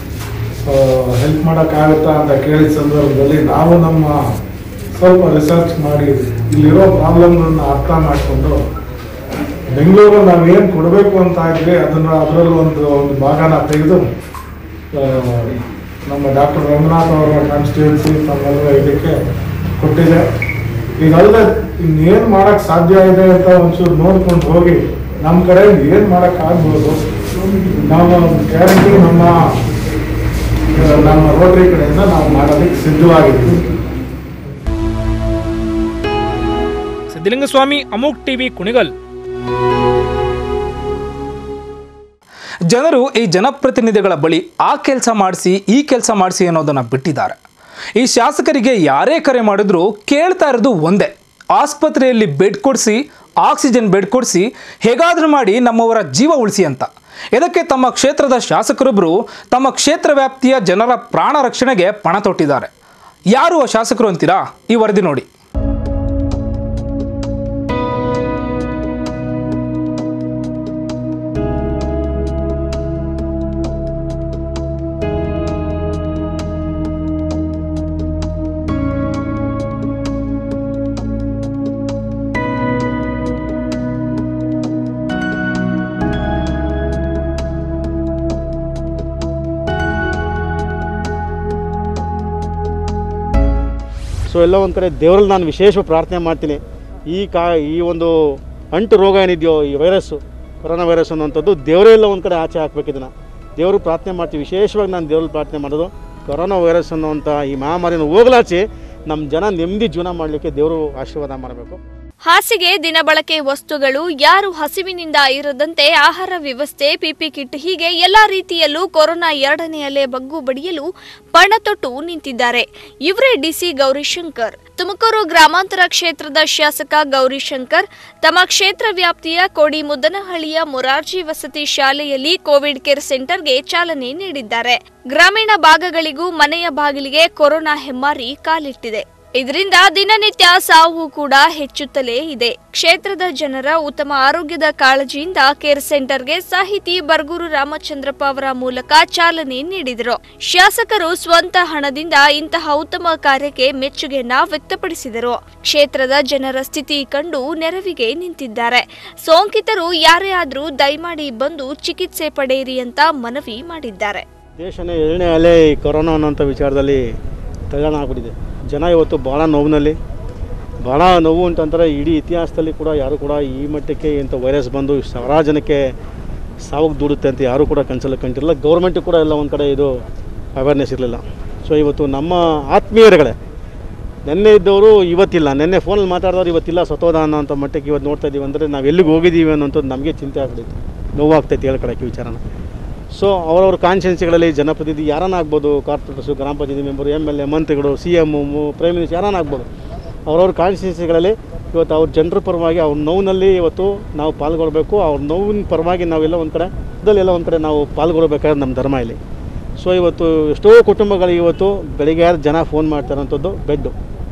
ಹೆಲ್ಪ್ ಮಾಡೋಕ್ಕಾಗುತ್ತಾ ಅಂತ ಕೇಳಿದ ಸಂದರ್ಭದಲ್ಲಿ ನಾವು ನಮ್ಮ ಸ್ವಲ್ಪ ರಿಸರ್ಚ್ ಮಾಡಿ ಇಲ್ಲಿರೋ ಪ್ರಾಬ್ಲಮ್ಗಳನ್ನ ಅರ್ಥ ಮಾಡಿಕೊಂಡು ಬೆಂಗಳೂರು ನಾವೇನು ಕೊಡಬೇಕು ಅಂತ ಇದ್ವಿ ಅದನ್ನು ಅದರಲ್ಲಿ ಒಂದು ಒಂದು ಭಾಗನ ತೆಗೆದು ಆ, ನಮ್ಮ ಡಾಕ್ಟರ್ ರಂಗನಾಥ್ ಅವರ ಕಾನ್ಸ್ಟಿಟ್ಯೂನ್ಸಿ ನಮ್ಮೆಲ್ಲ ಇದಕ್ಕೆ ಕೊಟ್ಟಿದೆ ಇದಲ್ಲದೆ ಇನ್ನೇನು ಮಾಡಕ್ ಸಾಧ್ಯ ಇದೆ ಅಂತ ಒಂಚೂರು ನೋಡ್ಕೊಂಡು ಹೋಗಿ ನಮ್ಮ ಕಡೆ ಏನು ಮಾಡಕ್ ಆಗ್ಬೋದು ನಾವು ಗ್ಯಾರಂಟಿ ನಮ್ಮ ಆ, ನಮ್ಮ ರೋಟರಿ ಕಡೆಯಿಂದ ನಾವು ಮಾಡೋದಕ್ಕೆ ಸಿದ್ಧವಾಗಿದ್ದೀವಿ ಸಿದ್ದಲಿಂಗಸ್ವಾಮಿ ಅಮೋಕ್ ಟಿವಿ ಕುಣಿಗಲ್ ಜನರು ಈ ಜನಪ್ರತಿನಿಧಿಗಳ ಬಳಿ ಆ ಕೆಲಸ ಮಾಡಿಸಿ ಈ ಕೆಲಸ ಮಾಡಿಸಿ ಅನ್ನೋದನ್ನು ಬಿಟ್ಟಿದ್ದಾರೆ ಈ ಶಾಸಕರಿಗೆ ಯಾರೇ ಕರೆ ಮಾಡಿದ್ರು ಕೇಳ್ತಾ ಇರೋದು ಒಂದೇ ಆಸ್ಪತ್ರೆಯಲ್ಲಿ ಬೆಡ್ ಕೊಡಿಸಿ ಆಕ್ಸಿಜನ್ ಬೆಡ್ ಕೊಡಿಸಿ ಹೇಗಾದರೂ ಮಾಡಿ ನಮ್ಮವರ ಜೀವ ಉಳಿಸಿ ಅಂತ ಇದಕ್ಕೆ ತಮ್ಮ ಕ್ಷೇತ್ರದ ಶಾಸಕರೊಬ್ಬರು ತಮ್ಮ ಕ್ಷೇತ್ರ ವ್ಯಾಪ್ತಿಯ ಜನರ ಪ್ರಾಣ ರಕ್ಷಣೆಗೆ ಪಣ ತೊಟ್ಟಿದ್ದಾರೆ ಯಾರು ಆ ಶಾಸಕರು ಅಂತೀರಾ ಈ ವರದಿ ನೋಡಿ ಸೊ ಎಲ್ಲ ಒಂದು ಕಡೆ ದೇವರಲ್ಲಿ ನಾನು ವಿಶೇಷ ಪ್ರಾರ್ಥನೆ ಮಾಡ್ತೀನಿ ಈ ಕಾ ಈ ಒಂದು ಅಂಟು ರೋಗ ಏನಿದೆಯೋ ಈ ವೈರಸ್ಸು ಕೊರೋನಾ ವೈರಸ್ ಅನ್ನುವಂಥದ್ದು ದೇವರೇ ಎಲ್ಲ ಒಂದು ಕಡೆ ಆಚೆ ಹಾಕ್ಬೇಕು ಇದನ್ನು ದೇವರು ಪ್ರಾರ್ಥನೆ ಮಾಡ್ತೀವಿ ವಿಶೇಷವಾಗಿ ನಾನು ದೇವ್ರಲ್ಲಿ ಪ್ರಾರ್ಥನೆ ಮಾಡೋದು ಕೊರೋನಾ ವೈರಸ್ ಅನ್ನುವಂಥ ಈ ಮಹಾಮಾರಿನ ಹೋಗಲಾಚೆ ನಮ್ಮ ಜನ ನೆಮ್ಮದಿ ಜೀವನ ಮಾಡಲಿಕ್ಕೆ ದೇವರು ಆಶೀರ್ವಾದ ಮಾಡಬೇಕು ಹಾಸಿಗೆ ದಿನಬಳಕೆ ವಸ್ತುಗಳು ಯಾರು ಹಸಿವಿನಿಂದ ಇರದಂತೆ ಆಹಾರ ವ್ಯವಸ್ಥೆ ಪಿಪಿ ಕಿಟ್ ಹೀಗೆ ಎಲ್ಲಾ ರೀತಿಯಲ್ಲೂ ಕೊರೋನಾ ಎರಡನೇ ಅಲೆ ಬಗ್ಗು ಬಡಿಯಲು ಪಣತೊಟ್ಟು ನಿಂತಿದ್ದಾರೆ ಇವರೇ ಡಿಸಿ ಗೌರಿಶಂಕರ್ ತುಮಕೂರು ಗ್ರಾಮಾಂತರ ಕ್ಷೇತ್ರದ ಶಾಸಕ ಗೌರಿಶಂಕರ್ ತಮ್ಮ ಕ್ಷೇತ್ರ ವ್ಯಾಪ್ತಿಯ ಕೋಡಿ ಮುದ್ದನಹಳ್ಳಿಯ ಮೊರಾರ್ಜಿ ವಸತಿ ಶಾಲೆಯಲ್ಲಿ ಕೋವಿಡ್ ಕೇರ್ ಸೆಂಟರ್ಗೆ ಚಾಲನೆ ನೀಡಿದ್ದಾರೆ ಗ್ರಾಮೀಣ ಭಾಗಗಳಿಗೂ ಮನೆಯ ಬಾಗಿಲಿಗೆ ಕೊರೋನಾ ಹೆಮ್ಮಾರಿ ಕಾಲಿಟ್ಟಿದೆ ಇದರಿಂದ ದಿನನಿತ್ಯ ಸಾವು ಕೂಡ ಹೆಚ್ಚುತ್ತಲೇ ಇದೆ ಕ್ಷೇತ್ರದ ಜನರ ಉತ್ತಮ ಆರೋಗ್ಯದ ಕಾಳಜಿಯಿಂದ ಕೇರ್ ಸೆಂಟರ್ಗೆ ಸಾಹಿತಿ ಬರ್ಗೂರು ರಾಮಚಂದ್ರಪ್ಪ ಅವರ ಮೂಲಕ ಚಾಲನೆ ನೀಡಿದರು ಶಾಸಕರು ಸ್ವಂತ ಹಣದಿಂದ ಇಂತಹ ಉತ್ತಮ ಕಾರ್ಯಕ್ಕೆ ಮೆಚ್ಚುಗೆಯನ್ನ ವ್ಯಕ್ತಪಡಿಸಿದರು ಕ್ಷೇತ್ರದ ಜನರ ಸ್ಥಿತಿ ಕಂಡು ನೆರವಿಗೆ ನಿಂತಿದ್ದಾರೆ ಸೋಂಕಿತರು ಯಾರೇ ಆದ್ರೂ ದಯಮಾಡಿ ಬಂದು ಚಿಕಿತ್ಸೆ ಪಡೆಯಿರಿ ಅಂತ ಮನವಿ ಮಾಡಿದ್ದಾರೆ ದೇಶನೇ ಏಳನೇ ಅಲೆ ಈ ಕೊರೋನಾ ಅನ್ನೋಂಥ ವಿಚಾರದಲ್ಲಿ ತಳ್ಳಣ ಆಗ್ಬಿಟ್ಟಿದೆ ಜನ ಇವತ್ತು ಭಾಳ ನೋವಿನಲ್ಲಿ ಭಾಳ ನೋವು ಅಂತಂದರೆ ಇಡೀ ಇತಿಹಾಸದಲ್ಲಿ ಕೂಡ ಯಾರು ಕೂಡ ಈ ಮಟ್ಟಕ್ಕೆ ಇಂಥ ವೈರಸ್ ಬಂದು ಸಾವಿರಾರು ಜನಕ್ಕೆ ಸಾವಕ್ಕೆ ದೂಡುತ್ತೆ ಅಂತ ಯಾರೂ ಕೂಡ ಕನ್ಸಲ್ಲ ಕಂಡಿರಲಿಲ್ಲ ಗೌರ್ಮೆಂಟು ಕೂಡ ಎಲ್ಲ ಒಂದು ಕಡೆ ಇದು ಅವೇರ್ನೆಸ್ ಇರಲಿಲ್ಲ ಸೊ ಇವತ್ತು ನಮ್ಮ ಆತ್ಮೀಯರುಗಳೇ ನೆನ್ನೆ ಇದ್ದವರು ಇವತ್ತಿಲ್ಲ ನೆನ್ನೆ ಫೋನಲ್ಲಿ ಮಾತಾಡಿದವರು ಇವತ್ತಿಲ್ಲ ಸತೋದ ಅನ್ನೋಂಥ ಮಟ್ಟಕ್ಕೆ ಇವತ್ತು ನೋಡ್ತಾ ಇದ್ದೀವಿ ಅಂದರೆ ನಾವು ಎಲ್ಲಿಗೆ ಹೋಗಿದ್ದೀವಿ ಅನ್ನೋಂಥದ್ದು ನಮಗೆ ಚಿಂತೆ ಆಗ್ಬಿಟ್ಟಿತ್ತು ನೋವಾಗ್ತೈತೆ ಹೇಳ್ಕೊಳಕ್ಕೆ ವಿಚಾರನ ಸೊ ಅವರವ್ರ ಕಾನ್ಸ್ಟಿಟ್ಯೂನ್ಸಿಗಳಲ್ಲಿ ಜನಪ್ರತಿನಿಧಿ ಯಾರನ್ನ ಆಗ್ಬೋದು ಕಾರ್ಪೊರೇಟರ್ಸು ಗ್ರಾಮ ಪಂಚಾಯತಿ ಮೆಂಬರು ಎಮ್ ಎಲ್ ಎ ಮಂತ್ರಿಗಳು ಸಿ ಎಮ್ಮು ಪ್ರೈಮ್ ಮಿನಿಸ್ಟರ್ ಯಾರನ್ನ ಆಗ್ಬೋದು ಅವ್ರವ್ರ ಕಾನ್ಸ್ಟಿಟ್ಯೂನ್ಸಿಗಳಲ್ಲಿ ಇವತ್ತು ಅವ್ರ ಜನರ ಪರವಾಗಿ ಅವ್ರ ನೋವಿನಲ್ಲಿ ಇವತ್ತು ನಾವು ಪಾಲ್ಗೊಳ್ಬೇಕು ಅವ್ರ ನೋವಿನ ಪರವಾಗಿ ನಾವೆಲ್ಲ ಒಂದು ಕಡೆ ಎಲ್ಲ ಒಂದು ಕಡೆ ನಾವು ಪಾಲ್ಗೊಳ್ಬೇಕಾದ್ರೆ ನಮ್ಮ ಧರ್ಮ ಇಲ್ಲಿ ಸೊ ಇವತ್ತು ಎಷ್ಟೋ ಕುಟುಂಬಗಳಿಗೆ ಇವತ್ತು ಬೆಳಿಗ್ಗೆ ಜನ ಫೋನ್ ಮಾಡ್ತಾರಂಥದ್ದು ಬೆಡ್ಡು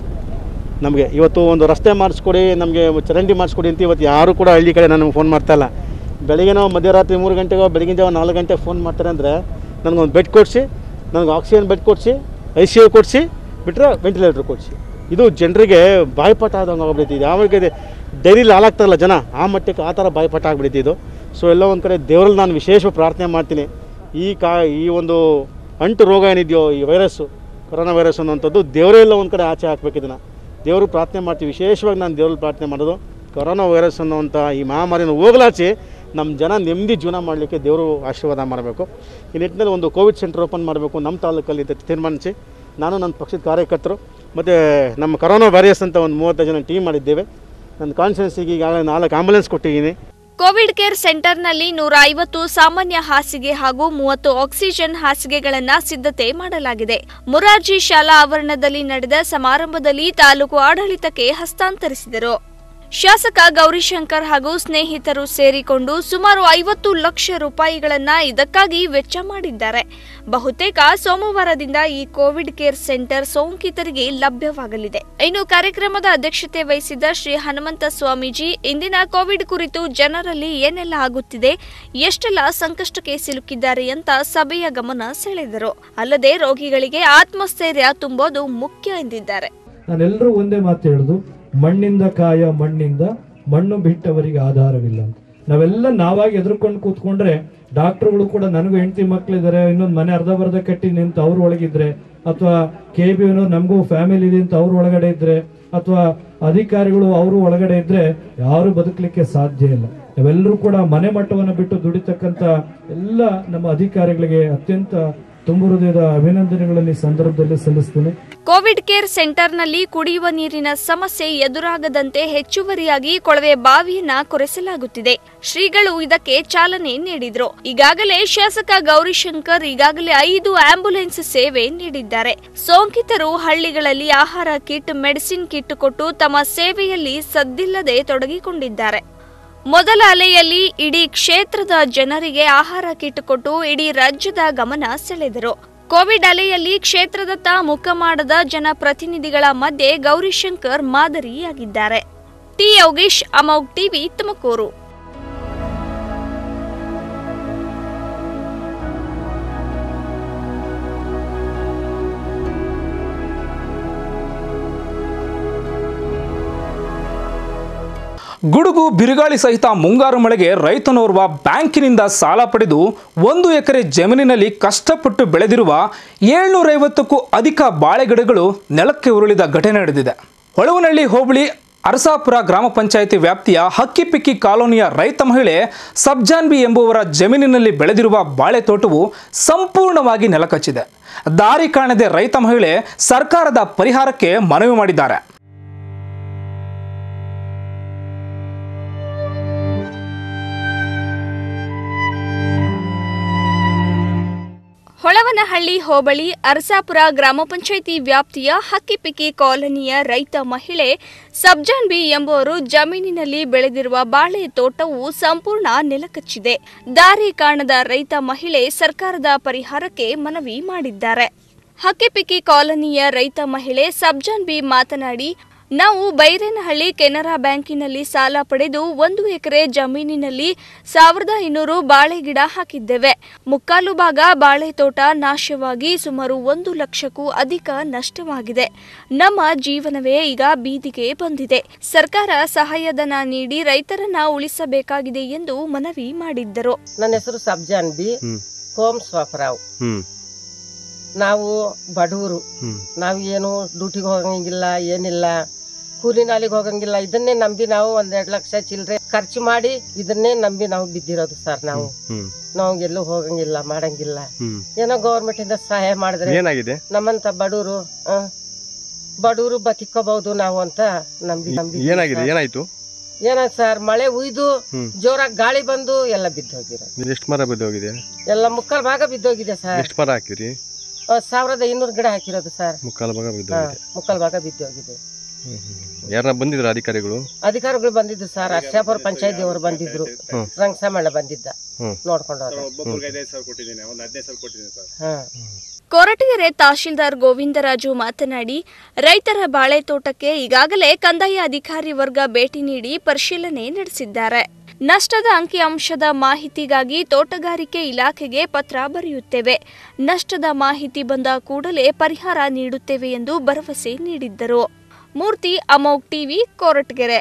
ನಮಗೆ ಇವತ್ತು ಒಂದು ರಸ್ತೆ ಮಾಡಿಸ್ಕೊಡಿ ನಮಗೆ ಚರಂಡಿ ಮಾಡಿಸ್ಕೊಡಿ ಅಂತ ಇವತ್ತು ಯಾರು ಕೂಡ ಹಳ್ಳಿ ಕಡೆ ನನಗೆ ಫೋನ್ ಮಾಡ್ತಾಯಿಲ್ಲ ಬೆಳಿಗ್ಗೆ ನಾವು ಮಧ್ಯರಾತ್ರಿ ಮೂರು ಗಂಟೆಗೋ ಬೆಳಗಿನ ಜಾವ ನಾಲ್ಕು ಗಂಟೆಗೆ ಫೋನ್ ಮಾಡ್ತಾರೆ ಅಂದರೆ ನನಗೊಂದು ಬೆಡ್ ಕೊಡಿಸಿ ನನಗೆ ಆಕ್ಸಿಜನ್ ಬೆಡ್ ಕೊಡಿಸಿ ಐ ಸಿ ಯು ಕೊಡಿಸಿ ಬಿಟ್ಟರೆ ವೆಂಟಿಲೇಟ್ರ್ ಕೊಡಿಸಿ ಇದು ಜನರಿಗೆ ಬಾಯ್ಪಾಠ ಆದಂಗೆ ಆಗ್ಬಿಡ್ತಿದೆ ಯಾವಾಗ ಡೈರಿಲಿ ಹಾಲಾಗ್ತಾರಲ್ಲ ಜನ ಆ ಮಟ್ಟಕ್ಕೆ ಆ ಥರ ಬಾಯ್ಪಾಠ ಆಗ್ಬಿಡ್ತಿದ್ದು ಸೊ ಎಲ್ಲ ಒಂದು ಕಡೆ ದೇವರಲ್ಲಿ ನಾನು ವಿಶೇಷ ಪ್ರಾರ್ಥನೆ ಮಾಡ್ತೀನಿ ಈ ಕಾ ಈ ಒಂದು ಅಂಟು ರೋಗ ಏನಿದೆಯೋ ಈ ವೈರಸ್ಸು ಕೊರೋನಾ ವೈರಸ್ ಅನ್ನುವಂಥದ್ದು ದೇವರೇ ಎಲ್ಲ ಒಂದು ಕಡೆ ಆಚೆ ಹಾಕ್ಬೇಕು ಇದನ್ನು ದೇವರು ಪ್ರಾರ್ಥನೆ ಮಾಡ್ತೀವಿ ವಿಶೇಷವಾಗಿ ನಾನು ದೇವ್ರಲ್ಲಿ ಪ್ರಾರ್ಥನೆ ಮಾಡೋದು ಕೊರೋನಾ ವೈರಸ್ ಅನ್ನುವಂಥ ಈ ಮಹಾಮಾರಿನ ಹೋಗಲಾಚಿ ನಮ್ಮ ಜನ ನೆಮ್ಮದಿ ಜೀವನ ಮಾಡಲಿಕ್ಕೆ ದೇವರು ಆಶೀರ್ವಾದ ಮಾಡಬೇಕು ಈ ನಿಟ್ಟಿನಲ್ಲಿ ಒಂದು ಕೋವಿಡ್ ಸೆಂಟರ್ ಓಪನ್ ಮಾಡಬೇಕು ನಮ್ಮ ತಾಲೂಕಲ್ಲಿ ಅಂತ ತೀರ್ಮಾನಿಸಿ ನಾನು ನನ್ನ ಪಕ್ಷದ ಕಾರ್ಯಕರ್ತರು ಮತ್ತು ನಮ್ಮ ಕೊರೋನಾ ವಾರಿಯರ್ಸ್ ಅಂತ ಒಂದು ಮೂವತ್ತು ಜನ ಟೀಮ್ ಮಾಡಿದ್ದೇವೆ ನನ್ನ ಕಾನ್ಸ್ಟಿಟ್ಯೂನ್ಸಿಗೆ ಈಗಾಗಲೇ ನಾಲ್ಕು ಆಂಬುಲೆನ್ಸ್ ಕೊಟ್ಟಿದ್ದೀನಿ ಕೋವಿಡ್ ಕೇರ್ ಸೆಂಟರ್ನಲ್ಲಿ ನೂರ ಐವತ್ತು ಸಾಮಾನ್ಯ ಹಾಸಿಗೆ ಹಾಗೂ ಮೂವತ್ತು ಆಕ್ಸಿಜನ್ ಹಾಸಿಗೆಗಳನ್ನ ಸಿದ್ಧತೆ ಮಾಡಲಾಗಿದೆ ಮುರಾರ್ಜಿ ಶಾಲಾ ಆವರಣದಲ್ಲಿ ನಡೆದ ಸಮಾರಂಭದಲ್ಲಿ ತಾಲೂಕು ಆಡಳಿತಕ್ಕೆ ಹಸ್ತಾಂತರಿಸಿದರು ಶಾಸಕ ಗೌರಿಶಂಕರ್ ಹಾಗೂ ಸ್ನೇಹಿತರು ಸೇರಿಕೊಂಡು ಸುಮಾರು ಐವತ್ತು ಲಕ್ಷ ರೂಪಾಯಿಗಳನ್ನ ಇದಕ್ಕಾಗಿ ವೆಚ್ಚ ಮಾಡಿದ್ದಾರೆ ಬಹುತೇಕ ಸೋಮವಾರದಿಂದ ಈ ಕೋವಿಡ್ ಕೇರ್ ಸೆಂಟರ್ ಸೋಂಕಿತರಿಗೆ ಲಭ್ಯವಾಗಲಿದೆ ಇನ್ನು ಕಾರ್ಯಕ್ರಮದ ಅಧ್ಯಕ್ಷತೆ ವಹಿಸಿದ್ದ ಶ್ರೀ ಹನುಮಂತ ಸ್ವಾಮೀಜಿ ಇಂದಿನ ಕೋವಿಡ್ ಕುರಿತು ಜನರಲ್ಲಿ ಏನೆಲ್ಲ ಆಗುತ್ತಿದೆ ಎಷ್ಟೆಲ್ಲ ಸಂಕಷ್ಟಕ್ಕೆ ಸಿಲುಕಿದ್ದಾರೆ ಅಂತ ಸಭೆಯ ಗಮನ ಸೆಳೆದರು ಅಲ್ಲದೆ ರೋಗಿಗಳಿಗೆ ಆತ್ಮಸ್ಥೈರ್ಯ ತುಂಬೋದು ಮುಖ್ಯ ಎಂದಿದ್ದಾರೆ ನಾನೆಲ್ಲರೂ ಒಂದೇ ಮಾತು ಹೇಳುದು ಮಣ್ಣಿಂದ ಕಾಯ ಮಣ್ಣಿಂದ ಮಣ್ಣು ಬಿಟ್ಟವರಿಗೆ ಆಧಾರವಿಲ್ಲ ಅಂತ ನಾವೆಲ್ಲ ನಾವಾಗಿ ಎದುರ್ಕೊಂಡು ಕೂತ್ಕೊಂಡ್ರೆ ಡಾಕ್ಟರ್ಗಳು ಕೂಡ ನನಗೂ ಹೆಂಡತಿ ಮಕ್ಳಿದ್ದಾರೆ ಇನ್ನೊಂದು ಮನೆ ಅರ್ಧ ಬರ್ಧ ಕಟ್ಟಿ ನಿಂತು ಅವ್ರ ಒಳಗಿದ್ರೆ ಅಥವಾ ಕೆ ಬಿ ನಮಗೂ ಫ್ಯಾಮಿಲಿ ಇದೆ ಅಂತ ಅವ್ರ ಒಳಗಡೆ ಇದ್ರೆ ಅಥವಾ ಅಧಿಕಾರಿಗಳು ಅವರು ಒಳಗಡೆ ಇದ್ರೆ ಯಾರು ಬದುಕಲಿಕ್ಕೆ ಸಾಧ್ಯ ಇಲ್ಲ ನಾವೆಲ್ಲರೂ ಕೂಡ ಮನೆ ಮಟ್ಟವನ್ನು ಬಿಟ್ಟು ದುಡಿತಕ್ಕಂತ ಎಲ್ಲ ನಮ್ಮ ಅಧಿಕಾರಿಗಳಿಗೆ ಅತ್ಯಂತ ತುಂಬ ಹೃದಯದ ಅಭಿನಂದನೆಗಳನ್ನು ಈ ಸಂದರ್ಭದಲ್ಲಿ ಸಲ್ಲಿಸ್ತೇನೆ ಕೋವಿಡ್ ಕೇರ್ ಸೆಂಟರ್ನಲ್ಲಿ ಕುಡಿಯುವ ನೀರಿನ ಸಮಸ್ಯೆ ಎದುರಾಗದಂತೆ ಹೆಚ್ಚುವರಿಯಾಗಿ ಕೊಳವೆ ಬಾವಿಯನ್ನ ಕೊರೆಸಲಾಗುತ್ತಿದೆ ಶ್ರೀಗಳು ಇದಕ್ಕೆ ಚಾಲನೆ ನೀಡಿದ್ರು ಈಗಾಗಲೇ ಶಾಸಕ ಗೌರಿಶಂಕರ್ ಈಗಾಗಲೇ ಐದು ಆಂಬ್ಯುಲೆನ್ಸ್ ಸೇವೆ ನೀಡಿದ್ದಾರೆ ಸೋಂಕಿತರು ಹಳ್ಳಿಗಳಲ್ಲಿ ಆಹಾರ ಕಿಟ್ ಮೆಡಿಸಿನ್ ಕಿಟ್ ಕೊಟ್ಟು ತಮ್ಮ ಸೇವೆಯಲ್ಲಿ ಸದ್ದಿಲ್ಲದೆ ತೊಡಗಿಕೊಂಡಿದ್ದಾರೆ ಮೊದಲ ಅಲೆಯಲ್ಲಿ ಇಡೀ ಕ್ಷೇತ್ರದ ಜನರಿಗೆ ಆಹಾರ ಕಿಟ್ ಕೊಟ್ಟು ಇಡೀ ರಾಜ್ಯದ ಗಮನ ಸೆಳೆದರು ಕೋವಿಡ್ ಅಲೆಯಲ್ಲಿ ಕ್ಷೇತ್ರದತ್ತ ಮುಖ ಮಾಡದ ಜನಪ್ರತಿನಿಧಿಗಳ ಮಧ್ಯೆ ಗೌರಿಶಂಕರ್ ಮಾದರಿಯಾಗಿದ್ದಾರೆ ಟಿ ಯೋಗೇಶ್ ಅಮೋಗ್ ಟಿವಿ ತುಮಕೂರು ಗುಡುಗು ಬಿರುಗಾಳಿ ಸಹಿತ ಮುಂಗಾರು ಮಳೆಗೆ ರೈತನೋರ್ವ ಬ್ಯಾಂಕಿನಿಂದ ಸಾಲ ಪಡೆದು ಒಂದು ಎಕರೆ ಜಮೀನಿನಲ್ಲಿ ಕಷ್ಟಪಟ್ಟು ಬೆಳೆದಿರುವ ಏಳ್ನೂರೈವತ್ತಕ್ಕೂ ಅಧಿಕ ಬಾಳೆಗಿಡಗಳು ನೆಲಕ್ಕೆ ಉರುಳಿದ ಘಟನೆ ನಡೆದಿದೆ ಹೊಳವನಹಳ್ಳಿ ಹೋಬಳಿ ಅರಸಾಪುರ ಗ್ರಾಮ ಪಂಚಾಯಿತಿ ವ್ಯಾಪ್ತಿಯ ಹಕ್ಕಿಪಿಕ್ಕಿ ಕಾಲೋನಿಯ ರೈತ ಮಹಿಳೆ ಸಬ್ಜಾನ್ಬಿ ಎಂಬುವರ ಜಮೀನಿನಲ್ಲಿ ಬೆಳೆದಿರುವ ಬಾಳೆ ತೋಟವು ಸಂಪೂರ್ಣವಾಗಿ ನೆಲಕಚ್ಚಿದೆ ದಾರಿ ಕಾಣದೆ ರೈತ ಮಹಿಳೆ ಸರ್ಕಾರದ ಪರಿಹಾರಕ್ಕೆ ಮನವಿ ಮಾಡಿದ್ದಾರೆ ಹೊಳವನಹಳ್ಳಿ ಹೋಬಳಿ ಅರಸಾಪುರ ಗ್ರಾಮ ಪಂಚಾಯಿತಿ ವ್ಯಾಪ್ತಿಯ ಹಕ್ಕಿಪಿಕ್ಕಿ ಕಾಲೋನಿಯ ರೈತ ಮಹಿಳೆ ಸಬ್ಜಾನ್ ಬಿ ಎಂಬುವರು ಜಮೀನಿನಲ್ಲಿ ಬೆಳೆದಿರುವ ಬಾಳೆ ತೋಟವು ಸಂಪೂರ್ಣ ನೆಲಕಚ್ಚಿದೆ ದಾರಿ ಕಾಣದ ರೈತ ಮಹಿಳೆ ಸರ್ಕಾರದ ಪರಿಹಾರಕ್ಕೆ ಮನವಿ ಮಾಡಿದ್ದಾರೆ ಹಕ್ಕಿಪಿಕ್ಕಿ ಕಾಲೋನಿಯ ರೈತ ಮಹಿಳೆ ಸಬ್ಜಾನ್ ಬಿ ಮಾತನಾಡಿ ನಾವು ಬೈರೇನಹಳ್ಳಿ ಕೆನರಾ ಬ್ಯಾಂಕಿನಲ್ಲಿ ಸಾಲ ಪಡೆದು ಒಂದು ಎಕರೆ ಜಮೀನಿನಲ್ಲಿ ಸಾವಿರದ ಇನ್ನೂರು ಬಾಳೆ ಗಿಡ ಹಾಕಿದ್ದೇವೆ ಮುಕ್ಕಾಲು ಭಾಗ ಬಾಳೆ ತೋಟ ನಾಶವಾಗಿ ಸುಮಾರು ಒಂದು ಲಕ್ಷಕ್ಕೂ ಅಧಿಕ ನಷ್ಟವಾಗಿದೆ ನಮ್ಮ ಜೀವನವೇ ಈಗ ಬೀದಿಗೆ ಬಂದಿದೆ ಸರ್ಕಾರ ಸಹಾಯಧನ ನೀಡಿ ರೈತರನ್ನ ಉಳಿಸಬೇಕಾಗಿದೆ ಎಂದು ಮನವಿ ಮಾಡಿದ್ದರು ನನ್ನ ಹೆಸರು ಸಬ್ಜಾನ್ ಬಿ ಕೋಮ್ ಸ್ವಾಪರಾವ್ ಹ್ಮ್ ನಾವು ಬಡವರು ಹ್ಮ್ ನಾವು ಏನು ಡ್ಯೂಟಿಗೆ ಹೋಗಂಗಿಲ್ಲ ಏನಿಲ್ಲ ಕೂಲಿ ನಾಲಿಗೆ ಹೋಗಂಗಿಲ್ಲ ಇದನ್ನೇ ನಂಬಿ ನಾವು ಒಂದೆರಡು ಲಕ್ಷ ಚಿಲ್ಲರೆ ಖರ್ಚು ಮಾಡಿ ಇದನ್ನೇ ನಂಬಿ ನಾವು ಬಿದ್ದಿರೋದು ಸರ್ ನಾವು ಹ್ಮ್ ನಾವು ಎಲ್ಲೂ ಹೋಗಂಗಿಲ್ಲ ಮಾಡಂಗಿಲ್ಲ ಹ್ಮ್ ಏನೋ ಗೌರ್ಮೆಂಟ್ ಇಂದ ಸಹಾಯ ಮಾಡಿದ್ರೆ ಏನಾಗಿದೆ ನಮ್ಮಂತ ಬಡವರು ಬಡವರು ಬದುಕೋಬಹುದು ನಾವು ಅಂತ ನಂಬಿ ನಂಬಿ ಏನಾಗಿದೆ ಏನಾಯ್ತು ಏನಾಯ್ತು ಸರ್ ಮಳೆ ಉಯ್ದು ಜೋರಾಗಿ ಗಾಳಿ ಬಂದು ಎಲ್ಲ ಬಿದ್ದು ಹೋಗಿರೋದು ಎಷ್ಟು ಮರ ಬಿದ್ದೋಗಿದೆ ಎಲ್ಲ ಮುಕ್ಕಾಲ್ ಭಾಗ ಬಿದ್ದೋಗಿದೆ ಸರ್ ಎಷ್ಟು ಮರ ಹಾಕಿರಿ ಸಾವಿರದ ಐನೂರು ಗಿಡ ಹಾಕಿರೋದು ಸರ್ ಮುಕ್ಕಾಲು ಭಾಗ ಹಾ ಬಿದ್ದೋಗಿದೆ ಮುಕ್ಕಾಲ್ ಭಾಗ ಬಿದ್ದೋಗಿದೆ ಯಾರನ್ನ ಬಂದಿದ್ರ ಅಧಿಕಾರಿಗಳು ಅಧಿಕಾರಿಗಳು ಬಂದಿದ್ರು ಸರ್ ಅಕ್ಷಾಪುರ ಪಂಚಾಯತಿ ಅವರು ಬಂದಿದ್ರು ಹ್ಮ್. ರಂಗಸಮಣ್ಣ ಬಂದಿದ್ದ ಹ್ಮ್. ನೋಡ್ಕೊಂಡು ಹೋದ ಹಾ ಕೊರಟಗೆರೆ ತಹಶೀಲ್ದಾರ್ ಗೋವಿಂದರಾಜು ಮಾತನಾಡಿ ರೈತರ ಬಾಳೆ ತೋಟಕ್ಕೆ ಈಗಾಗಲೇ ಕಂದಾಯ ಅಧಿಕಾರಿ ವರ್ಗ ಭೇಟಿ ನೀಡಿ ಪರಿಶೀಲನೆ ನಡೆಸಿದ್ದಾರೆ ನಷ್ಟದ ಅಂಕಿಅಂಶದ ಮಾಹಿತಿಗಾಗಿ ತೋಟಗಾರಿಕೆ ಇಲಾಖೆಗೆ ಪತ್ರ ಬರೆಯುತ್ತೇವೆ ನಷ್ಟದ ಮಾಹಿತಿ ಬಂದ ಕೂಡಲೇ ಪರಿಹಾರ ನೀಡುತ್ತೇವೆ ಎಂದು ಭರವಸೆ ನೀಡಿದ್ದರು Murthy Amogh TV Koratagere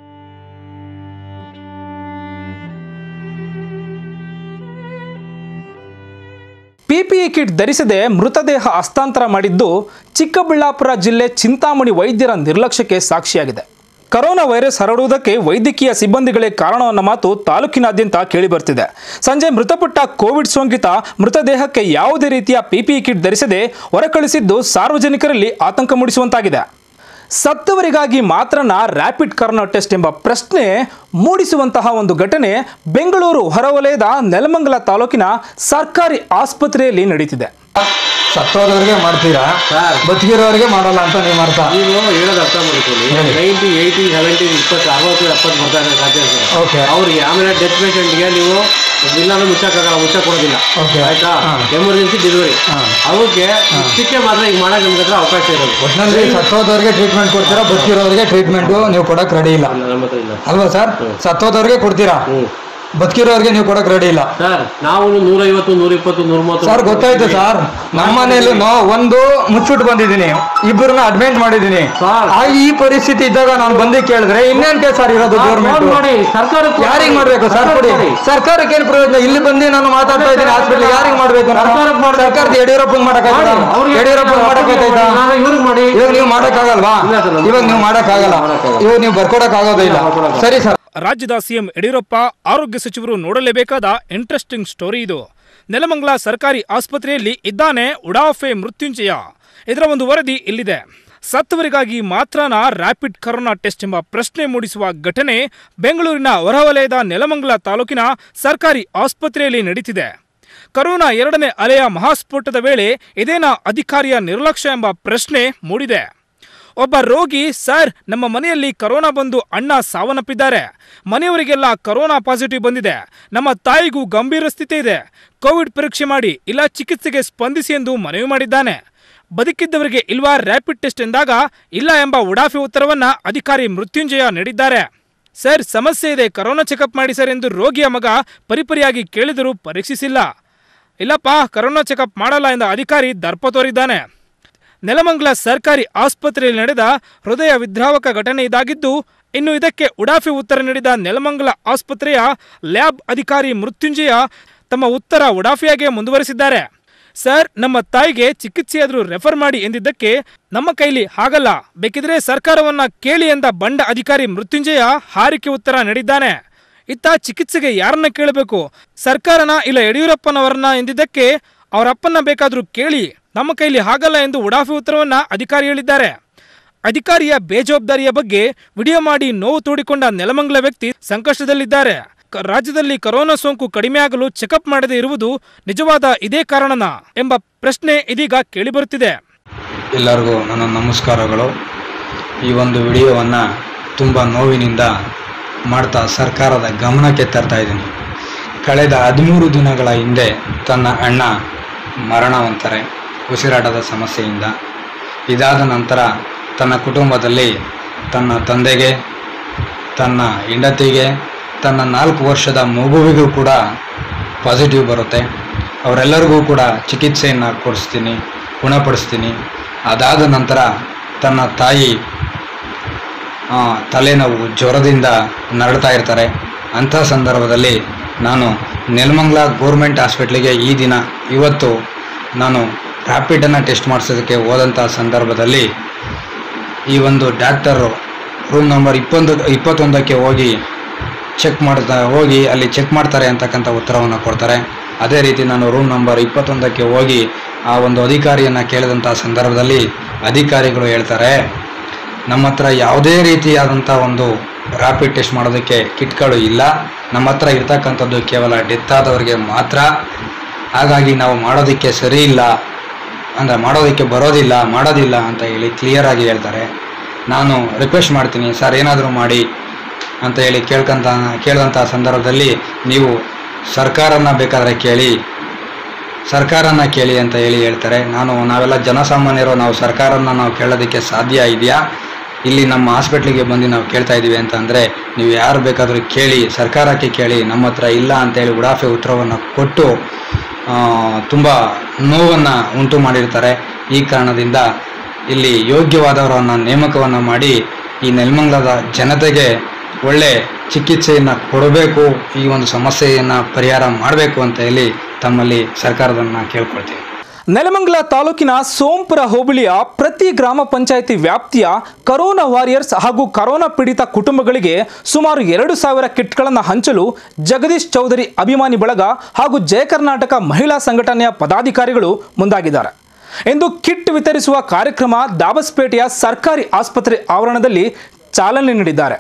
P P E kit ಧರಿಸದೆ ಮೃತದೇಹ ಹಸ್ತಾಂತರ ಮಾಡಿದ್ದು ಚಿಕ್ಕಬಳ್ಳಾಪುರ ಜಿಲ್ಲೆ ಚಿಂತಾಮಣಿ ವೈದ್ಯರ ನಿರ್ಲಕ್ಷ್ಯಕ್ಕೆ ಸಾಕ್ಷಿಯಾಗಿದೆ ಕರೋನಾ ವೈರಸ್ ಹರಡುವುದಕ್ಕೆ ವೈದ್ಯಕೀಯ ಸಿಬ್ಬಂದಿಗಳೇ ಕಾರಣವನ್ನ ಮಾತು ತಾಲೂಕಿನಾದ್ಯಂತ ಕೇಳಿಬರ್ತಿದೆ ಸಂಜೆ ಮೃತಪಟ್ಟ ಕೋವಿಡ್ ಸೋಂಕಿತ ಮೃತದೇಹಕ್ಕೆ ಯಾವುದೇ ರೀತಿಯ ಪಿಪಿಇ ಕಿಟ್ ಧರಿಸದೆ ಹೊರಕಳಿಸಿದ್ದು ಸಾರ್ವಜನಿಕರಲ್ಲಿ ಆತಂಕ ಮೂಡಿಸುವಂತಾಗಿದೆ ಸತ್ತವರಿಗಾಗಿ ಮಾತ್ರನ ರ್ಯಾಪಿಡ್ ಕರೋನಾ ಟೆಸ್ಟ್ ಎಂಬ ಪ್ರಶ್ನೆ ಮೂಡಿಸುವಂತಹ ಒಂದು ಘಟನೆ ಬೆಂಗಳೂರು ಹೊರವಲಯದ ನೆಲಮಂಗಲ ತಾಲೂಕಿನ ಸರ್ಕಾರಿ ಆಸ್ಪತ್ರೆಯಲ್ಲಿ ನಡೀತಿದೆ ಸತ್ತೋದವ್ರಿಗೆ ಮಾಡ್ತೀರಾ ಬದುಕಿರೋರಿಗೆ ಮಾಡಲ್ಲ ಅಂತ ನೀವು ಅರ್ಥ ನೀವು ಹೇಳೋದು ಅರ್ಥ ಮಾಡ್ಕೊಳ್ಳಿ ನೈನ್ಟಿ ಏಯ್ಟಿ ಸೆವೆಂಟಿ ಇಪ್ಪತ್ತು ಅರವತ್ತು ಎಪ್ಪತ್ತು ಬರ್ತಾ ಇರೋ ಸಾಧ್ಯ ಇರ್ತದೆ Okay. ಅವ್ರಿಗೆ ಆಮೇಲೆ ಡೆತ್ ಪೇಷಂಟ್ಗೆ ನೀವು ಇಲ್ಲಾಂದ್ರೆ ಮುಚ್ಚಕ್ಕಾಗಲ್ಲ ಮುಚ್ಚ ಕೊಡೋದಿಲ್ಲ Okay. ಆಯ್ತಾ ಹಾ. ಎಮರ್ಜೆನ್ಸಿ ಡೆಲಿವರಿ ಅವಕ್ಕೆ ಚಿಕ್ಕೆ ಮಾತ್ರ ಈಗ ಮಾಡಕ್ ನಮ್ಗೆ ಹತ್ರ ಅವಕಾಶ ಇರೋದು ಒಟ್ಟಿನಲ್ಲಿ ಸತ್ತೋದವ್ರಿಗೆ ಟ್ರೀಟ್ಮೆಂಟ್ ಕೊಡ್ತೀರಾ ಬದುಕಿರೋರಿಗೆ ಟ್ರೀಟ್ಮೆಂಟ್ ನೀವು ಕೊಡಕ್ ರೆಡಿ ಇಲ್ಲ ನಮ್ಮ ಹತ್ರ ಇಲ್ಲ ಅಲ್ವಾ ಸರ್ ಸತ್ತೋದವ್ರಿಗೆ ಕೊಡ್ತೀರಾ ಬದುಕಿರೋರಿಗೆ ನೀವು ಕೊಡಕ್ ರೆಡಿ ಇಲ್ಲ ಸರ್ ನಾವು ನೂರೈವತ್ತು ನೂರ ಇಪ್ಪತ್ತು ನೂರ ಮೂವತ್ತು ಸರ್ ಗೊತ್ತಾಯ್ತು ಸರ್ ನಮ್ಮ ಮನೇಲೂ ಒಂದು ಮುಚ್ಚಿಟ್ಟು ಬಂದಿದ್ದೀನಿ ಇಬ್ಬರನ್ನ ಅಡ್ಮಿಟ್ ಮಾಡಿದ್ದೀನಿ ಆ ಈ ಪರಿಸ್ಥಿತಿ ಇದ್ದಾಗ ನಾನು ಬಂದು ಕೇಳಿದ್ರೆ ಇನ್ನೇನ್ ಕೇಸ್ ಸರ್ ಇರೋದು ಗೌರ್ಮೆಂಟ್ ಮಾಡಿ ಸರ್ಕಾರಕ್ಕೆ ಯಾರಿಗ್ ಮಾಡ್ಬೇಕು ಸರ್ ಕೊಡಿ ಸರ್ಕಾರಕ್ಕೆ ಏನ್ ಪ್ರಯೋಜನ ಇಲ್ಲಿ ಬಂದು ನಾನು ಮಾತಾಡ್ತಾ ಇದ್ದೀನಿ ಹಾಸ್ಪಿಟಲ್ ಯಾರಿಗ್ ಮಾಡ್ಬೇಕು ನಾನು? ಸರ್ಕಾರದ ಯಡಿಯೂರಪ್ಪಂಗ್ ಮಾಡಕ್ಕಾಗಲ್ಲ ಯಡಿಯೂರಪ್ಪಂಗ್ ಮಾಡಕ್ಕಾಯ್ತಾ ಇವ್ರಿಗೆ ಮಾಡಿ ಇವಾಗ ನೀವು ಮಾಡಕ್ಕಾಗಲ್ವಾ ಇವಾಗ ನೀವು ಮಾಡಕ್ಕಾಗಲ್ಲ ಇವಾಗ ನೀವು ಬರ್ಕೊಡಕ್ ಆಗೋದೇ ಇಲ್ಲ ಸರಿ ಸರ್ ರಾಜ್ಯದ ಸಿಎಂ ಯಡಿಯೂರಪ್ಪ ಆರೋಗ್ಯ ಸಚಿವರು ನೋಡಲೇಬೇಕಾದ ಇಂಟ್ರೆಸ್ಟಿಂಗ್ ಸ್ಟೋರಿ ಇದು ನೆಲಮಂಗಲ ಸರ್ಕಾರಿ ಆಸ್ಪತ್ರೆಯಲ್ಲಿ ಇದ್ದಾನೆ ಉಡಾಫೆ ಮೃತ್ಯುಂಜಯ ಇದರ ಒಂದು ವರದಿ ಇಲ್ಲಿದೆ ಸತ್ತವರಿಗಾಗಿ ಮಾತ್ರನ ರ್ಯಾಪಿಡ್ ಕರೋನಾ ಟೆಸ್ಟ್ ಎಂಬ ಪ್ರಶ್ನೆ ಮೂಡಿಸುವ ಘಟನೆ ಬೆಂಗಳೂರಿನ ಹೊರವಲಯದ ನೆಲಮಂಗಲ ತಾಲೂಕಿನ ಸರ್ಕಾರಿ ಆಸ್ಪತ್ರೆಯಲ್ಲಿ ನಡೀತಿದೆ ಕರೋನಾ ಎರಡನೇ ಅಲೆಯ ಮಹಾಸ್ಫೋಟದ ವೇಳೆ ಇದೇನಾ ಅಧಿಕಾರಿಯ ನಿರ್ಲಕ್ಷ್ಯ ಎಂಬ ಪ್ರಶ್ನೆ ಮೂಡಿದೆ ಒಬ್ಬ ರೋಗಿ ಸರ್ ನಮ್ಮ ಮನೆಯಲ್ಲಿ ಕರೋನಾ ಬಂದು ಅಣ್ಣ ಸಾವನ್ನಪ್ಪಿದ್ದಾರೆ ಮನೆಯವರಿಗೆಲ್ಲ ಕರೋನಾ ಪಾಸಿಟಿವ್ ಬಂದಿದೆ ನಮ್ಮ ತಾಯಿಗೂ ಗಂಭೀರ ಸ್ಥಿತಿ ಇದೆ ಕೋವಿಡ್ ಪರೀಕ್ಷೆ ಮಾಡಿ ಇಲ್ಲ ಚಿಕಿತ್ಸೆಗೆ ಸ್ಪಂದಿಸಿ ಎಂದು ಮನವಿ ಮಾಡಿದ್ದಾನೆ ಬದುಕಿದ್ದವರಿಗೆ ಇಲ್ವಾ ರ್ಯಾಪಿಡ್ ಟೆಸ್ಟ್ ಎಂದಾಗ ಇಲ್ಲ ಎಂಬ ಉಡಾಫಿ ಉತ್ತರವನ್ನ ಅಧಿಕಾರಿ ಮೃತ್ಯುಂಜಯ ನೀಡಿದ್ದಾರೆ ಸರ್ ಸಮಸ್ಯೆ ಇದೆ ಕರೋನಾ ಚೆಕಪ್ ಮಾಡಿ ಸರ್ ಎಂದು ರೋಗಿಯ ಮಗ ಪರಿಪರಿಯಾಗಿ ಕೇಳಿದರೂ ಪರೀಕ್ಷಿಸಿಲ್ಲ ಇಲ್ಲಪ್ಪ ಕರೋನಾ ಚೆಕಪ್ ಮಾಡಲ್ಲ ಎಂದ ಅಧಿಕಾರಿ ದರ್ಪ ತೋರಿದ್ದಾನೆ ನೆಲಮಂಗಲ ಸರ್ಕಾರಿ ಆಸ್ಪತ್ರೆಯಲ್ಲಿ ನಡೆದ ಹೃದಯ ವಿದ್ರಾವಕ ಘಟನೆ ಇದಾಗಿದ್ದು ಇನ್ನು ಇದಕ್ಕೆ ಉಡಾಫಿ ಉತ್ತರ ನೀಡಿದ ನೆಲಮಂಗಲ ಆಸ್ಪತ್ರೆಯ ಲ್ಯಾಬ್ ಅಧಿಕಾರಿ ಮೃತ್ಯುಂಜಯ ತಮ್ಮ ಉತ್ತರ ಉಡಾಫಿಯಾಗೆ ಮುಂದುವರೆಸಿದ್ದಾರೆ ಸರ್ ನಮ್ಮ ತಾಯಿಗೆ ಚಿಕಿತ್ಸೆಯಾದರೂ ರೆಫರ್ ಮಾಡಿ ಎಂದಿದ್ದಕ್ಕೆ ನಮ್ಮ ಕೈಲಿ ಹಾಗಲ್ಲ ಬೇಕಿದ್ರೆ ಸರ್ಕಾರವನ್ನ ಕೇಳಿ ಎಂದ ಬಂಡ ಅಧಿಕಾರಿ ಮೃತ್ಯುಂಜಯ ಹಾರಿಕೆ ಉತ್ತರ ನೀಡಿದ್ದಾನೆ ಇತ್ತ ಚಿಕಿತ್ಸೆಗೆ ಯಾರನ್ನ ಕೇಳಬೇಕು ಸರ್ಕಾರನ ಇಲ್ಲ ಯಡಿಯೂರಪ್ಪನವರನ್ನ ಎಂದಿದ್ದಕ್ಕೆ ಅವರಪ್ಪನ್ನ ಬೇಕಾದ್ರೂ ಕೇಳಿ ನಮ್ಮ ಕೈಲಿ ಹಾಗಲ್ಲ ಎಂದು ಉಡಾಫಿ ಉತ್ತರವನ್ನ ಅಧಿಕಾರಿ ಹೇಳಿದ್ದಾರೆ ಅಧಿಕಾರಿಯ ಬೇಜವಾಬ್ದಾರಿಯ ಬಗ್ಗೆ ವಿಡಿಯೋ ಮಾಡಿ ನೋವು ತೋಡಿಕೊಂಡ ನೆಲಮಂಗಲ ವ್ಯಕ್ತಿ ಸಂಕಷ್ಟದಲ್ಲಿದ್ದಾರೆ ಕ- ರಾಜ್ಯದಲ್ಲಿ ಕೊರೋನಾ ಸೋಂಕು ಕಡಿಮೆಯಾಗಲು ಚೆಕಪ್ ಮಾಡದೇ ಇರುವುದು ನಿಜವಾದ ಇದೇ ಕಾರಣನಾ ಎಂಬ ಪ್ರಶ್ನೆ ಇದೀಗ ಕೇಳಿಬರುತ್ತಿದೆ ಎಲ್ಲರಿಗೂ ನನ್ನ ನಮಸ್ಕಾರಗಳು ಈ ಒಂದು ವಿಡಿಯೋವನ್ನು ತುಂಬ ನೋವಿನಿಂದ ಮಾಡ್ತಾ ಸರ್ಕಾರದ ಗಮನಕ್ಕೆ ತರ್ತಾ ಇದ್ದೀನಿ ಕಳೆದ ಹದಿಮೂರು ದಿನಗಳ ಹಿಂದೆ ತನ್ನ ಅಣ್ಣ ಮರಣವಂತಾರೆ ಉಸಿರಾಟದ ಸಮಸ್ಯೆಯಿಂದ ಇದಾದ ನಂತರ ತನ್ನ ಕುಟುಂಬದಲ್ಲಿ ತನ್ನ ತಂದೆಗೆ ತನ್ನ ಹೆಂಡತಿಗೆ ತನ್ನ ನಾಲ್ಕು ವರ್ಷದ ಮಗುವಿಗೂ ಕೂಡ ಪಾಸಿಟಿವ್ ಬರುತ್ತೆ ಅವರೆಲ್ಲರಿಗೂ ಕೂಡ ಚಿಕಿತ್ಸೆಯನ್ನು ಕೊಡಿಸ್ತೀನಿ ಗುಣಪಡಿಸ್ತೀನಿ ಅದಾದ ನಂತರ ತನ್ನ ತಾಯಿ ಆ, ತಲೆನೋವು ಜ್ವರದಿಂದ ನರಳ್ತಾ ಇರ್ತಾರೆ ಅಂಥ ಸಂದರ್ಭದಲ್ಲಿ ನಾನು ನೆಲಮಂಗಲ ಗೋರ್ಮೆಂಟ್ ಹಾಸ್ಪಿಟ್ಲಿಗೆ ಈ ದಿನ ಇವತ್ತು ನಾನು ರ್ಯಾಪಿಡನ್ನು ಟೆಸ್ಟ್ ಮಾಡಿಸೋದಕ್ಕೆ ಹೋದಂಥ ಸಂದರ್ಭದಲ್ಲಿ ಈ ಒಂದು ಡಾಕ್ಟರು ರೂಮ್ ನಂಬರ್ ಇಪ್ಪೊಂದು ಇಪ್ಪತ್ತೊಂದಕ್ಕೆ ಹೋಗಿ ಚೆಕ್ ಮಾಡ್ತಾ ಹೋಗಿ ಅಲ್ಲಿ ಚೆಕ್ ಮಾಡ್ತಾರೆ ಅಂತಕ್ಕಂಥ ಉತ್ತರವನ್ನು ಕೊಡ್ತಾರೆ ಅದೇ ರೀತಿ ನಾನು ರೂಮ್ ನಂಬರ್ ಇಪ್ಪತ್ತೊಂದಕ್ಕೆ ಹೋಗಿ ಆ ಒಂದು ಅಧಿಕಾರಿಯನ್ನು ಕೇಳಿದಂಥ ಸಂದರ್ಭದಲ್ಲಿ ಅಧಿಕಾರಿಗಳು ಹೇಳ್ತಾರೆ ನಮ್ಮ ಹತ್ರ ಯಾವುದೇ ರೀತಿಯಾದಂಥ ಒಂದು ರ್ಯಾಪಿಡ್ ಟೆಸ್ಟ್ ಮಾಡೋದಕ್ಕೆ ಕಿಟ್ಗಳು ಇಲ್ಲ ನಮ್ಮ ಹತ್ರ ಇರ್ತಕ್ಕಂಥದ್ದು ಕೇವಲ ಡೆತ್ ಆದವರಿಗೆ ಮಾತ್ರ ಹಾಗಾಗಿ ನಾವು ಮಾಡೋದಕ್ಕೆ ಸರಿ ಇಲ್ಲ ಅಂದರೆ ಮಾಡೋದಕ್ಕೆ ಬರೋದಿಲ್ಲ ಮಾಡೋದಿಲ್ಲ ಅಂತ ಹೇಳಿ ಕ್ಲಿಯರಾಗಿ ಹೇಳ್ತಾರೆ ನಾನು ರಿಕ್ವೆಸ್ಟ್ ಮಾಡ್ತೀನಿ ಸರ್ ಏನಾದರೂ ಮಾಡಿ ಅಂತ ಹೇಳಿ ಕೇಳ್ಕೊಂತ ಕೇಳಿದಂಥ ಸಂದರ್ಭದಲ್ಲಿ ನೀವು ಸರ್ಕಾರನ ಬೇಕಾದರೆ ಕೇಳಿ ಸರ್ಕಾರನ ಕೇಳಿ ಅಂತ ಹೇಳಿ ಹೇಳ್ತಾರೆ ನಾನು ನಾವೆಲ್ಲ ಜನಸಾಮಾನ್ಯರು ನಾವು ಸರ್ಕಾರನ ನಾವು ಕೇಳೋದಕ್ಕೆ ಸಾಧ್ಯ ಇದೆಯಾ ಇಲ್ಲಿ ನಮ್ಮ ಹಾಸ್ಪಿಟ್ಲಿಗೆ ಬಂದು ನಾವು ಕೇಳ್ತಾ ಇದ್ದೀವಿ ಅಂತಂದರೆ ನೀವು ಯಾರು ಬೇಕಾದರೂ ಕೇಳಿ ಸರ್ಕಾರಕ್ಕೆ ಕೇಳಿ ನಮ್ಮ ಹತ್ರ ಇಲ್ಲ ಅಂತೇಳಿ ಉಡಾಫೆ ಉತ್ತರವನ್ನು ಕೊಟ್ಟು ತುಂಬ ನೋವನ್ನು ಉಂಟು ಮಾಡಿರ್ತಾರೆ ಈ ಕಾರಣದಿಂದ ಇಲ್ಲಿ ಯೋಗ್ಯವಾದವರನ್ನು ನೇಮಕವನ್ನು ಮಾಡಿ ಈ ನೆಲಮಂಗಲದ ಜನತೆಗೆ ಒಳ್ಳೆ ಚಿಕಿತ್ಸೆಯನ್ನು ಕೊಡಬೇಕು ಈ ಒಂದು ಸಮಸ್ಯೆಯನ್ನು ಪರಿಹಾರ ಮಾಡಬೇಕು ಅಂತ ಹೇಳಿ ತಮ್ಮಲ್ಲಿ ಸರ್ಕಾರದನ್ನು ಕೇಳ್ಕೊಳ್ತೀನಿ ನೆಲಮಂಗಲ ತಾಲೂಕಿನ ಸೋಂಪುರ ಹೋಬಳಿಯ ಪ್ರತಿ ಗ್ರಾಮ ಪಂಚಾಯಿತಿ ವ್ಯಾಪ್ತಿಯ ಕರೋನಾ ವಾರಿಯರ್ಸ್ ಹಾಗೂ ಕರೋನಾ ಪೀಡಿತ ಕುಟುಂಬಗಳಿಗೆ ಸುಮಾರು ಎರಡು ಸಾವಿರ ಕಿಟ್ಗಳನ್ನು ಹಂಚಲು ಜಗದೀಶ್ ಚೌಧರಿ ಅಭಿಮಾನಿ ಬಳಗ ಹಾಗೂ ಜಯ ಕರ್ನಾಟಕ ಮಹಿಳಾ ಸಂಘಟನೆಯ ಪದಾಧಿಕಾರಿಗಳು ಮುಂದಾಗಿದ್ದಾರೆ ಇಂದು ಕಿಟ್ ವಿತರಿಸುವ ಕಾರ್ಯಕ್ರಮ ದಾಬಸ್ಪೇಟೆಯ ಸರ್ಕಾರಿ ಆಸ್ಪತ್ರೆ ಆವರಣದಲ್ಲಿ ಚಾಲನೆ ನೀಡಿದ್ದಾರೆ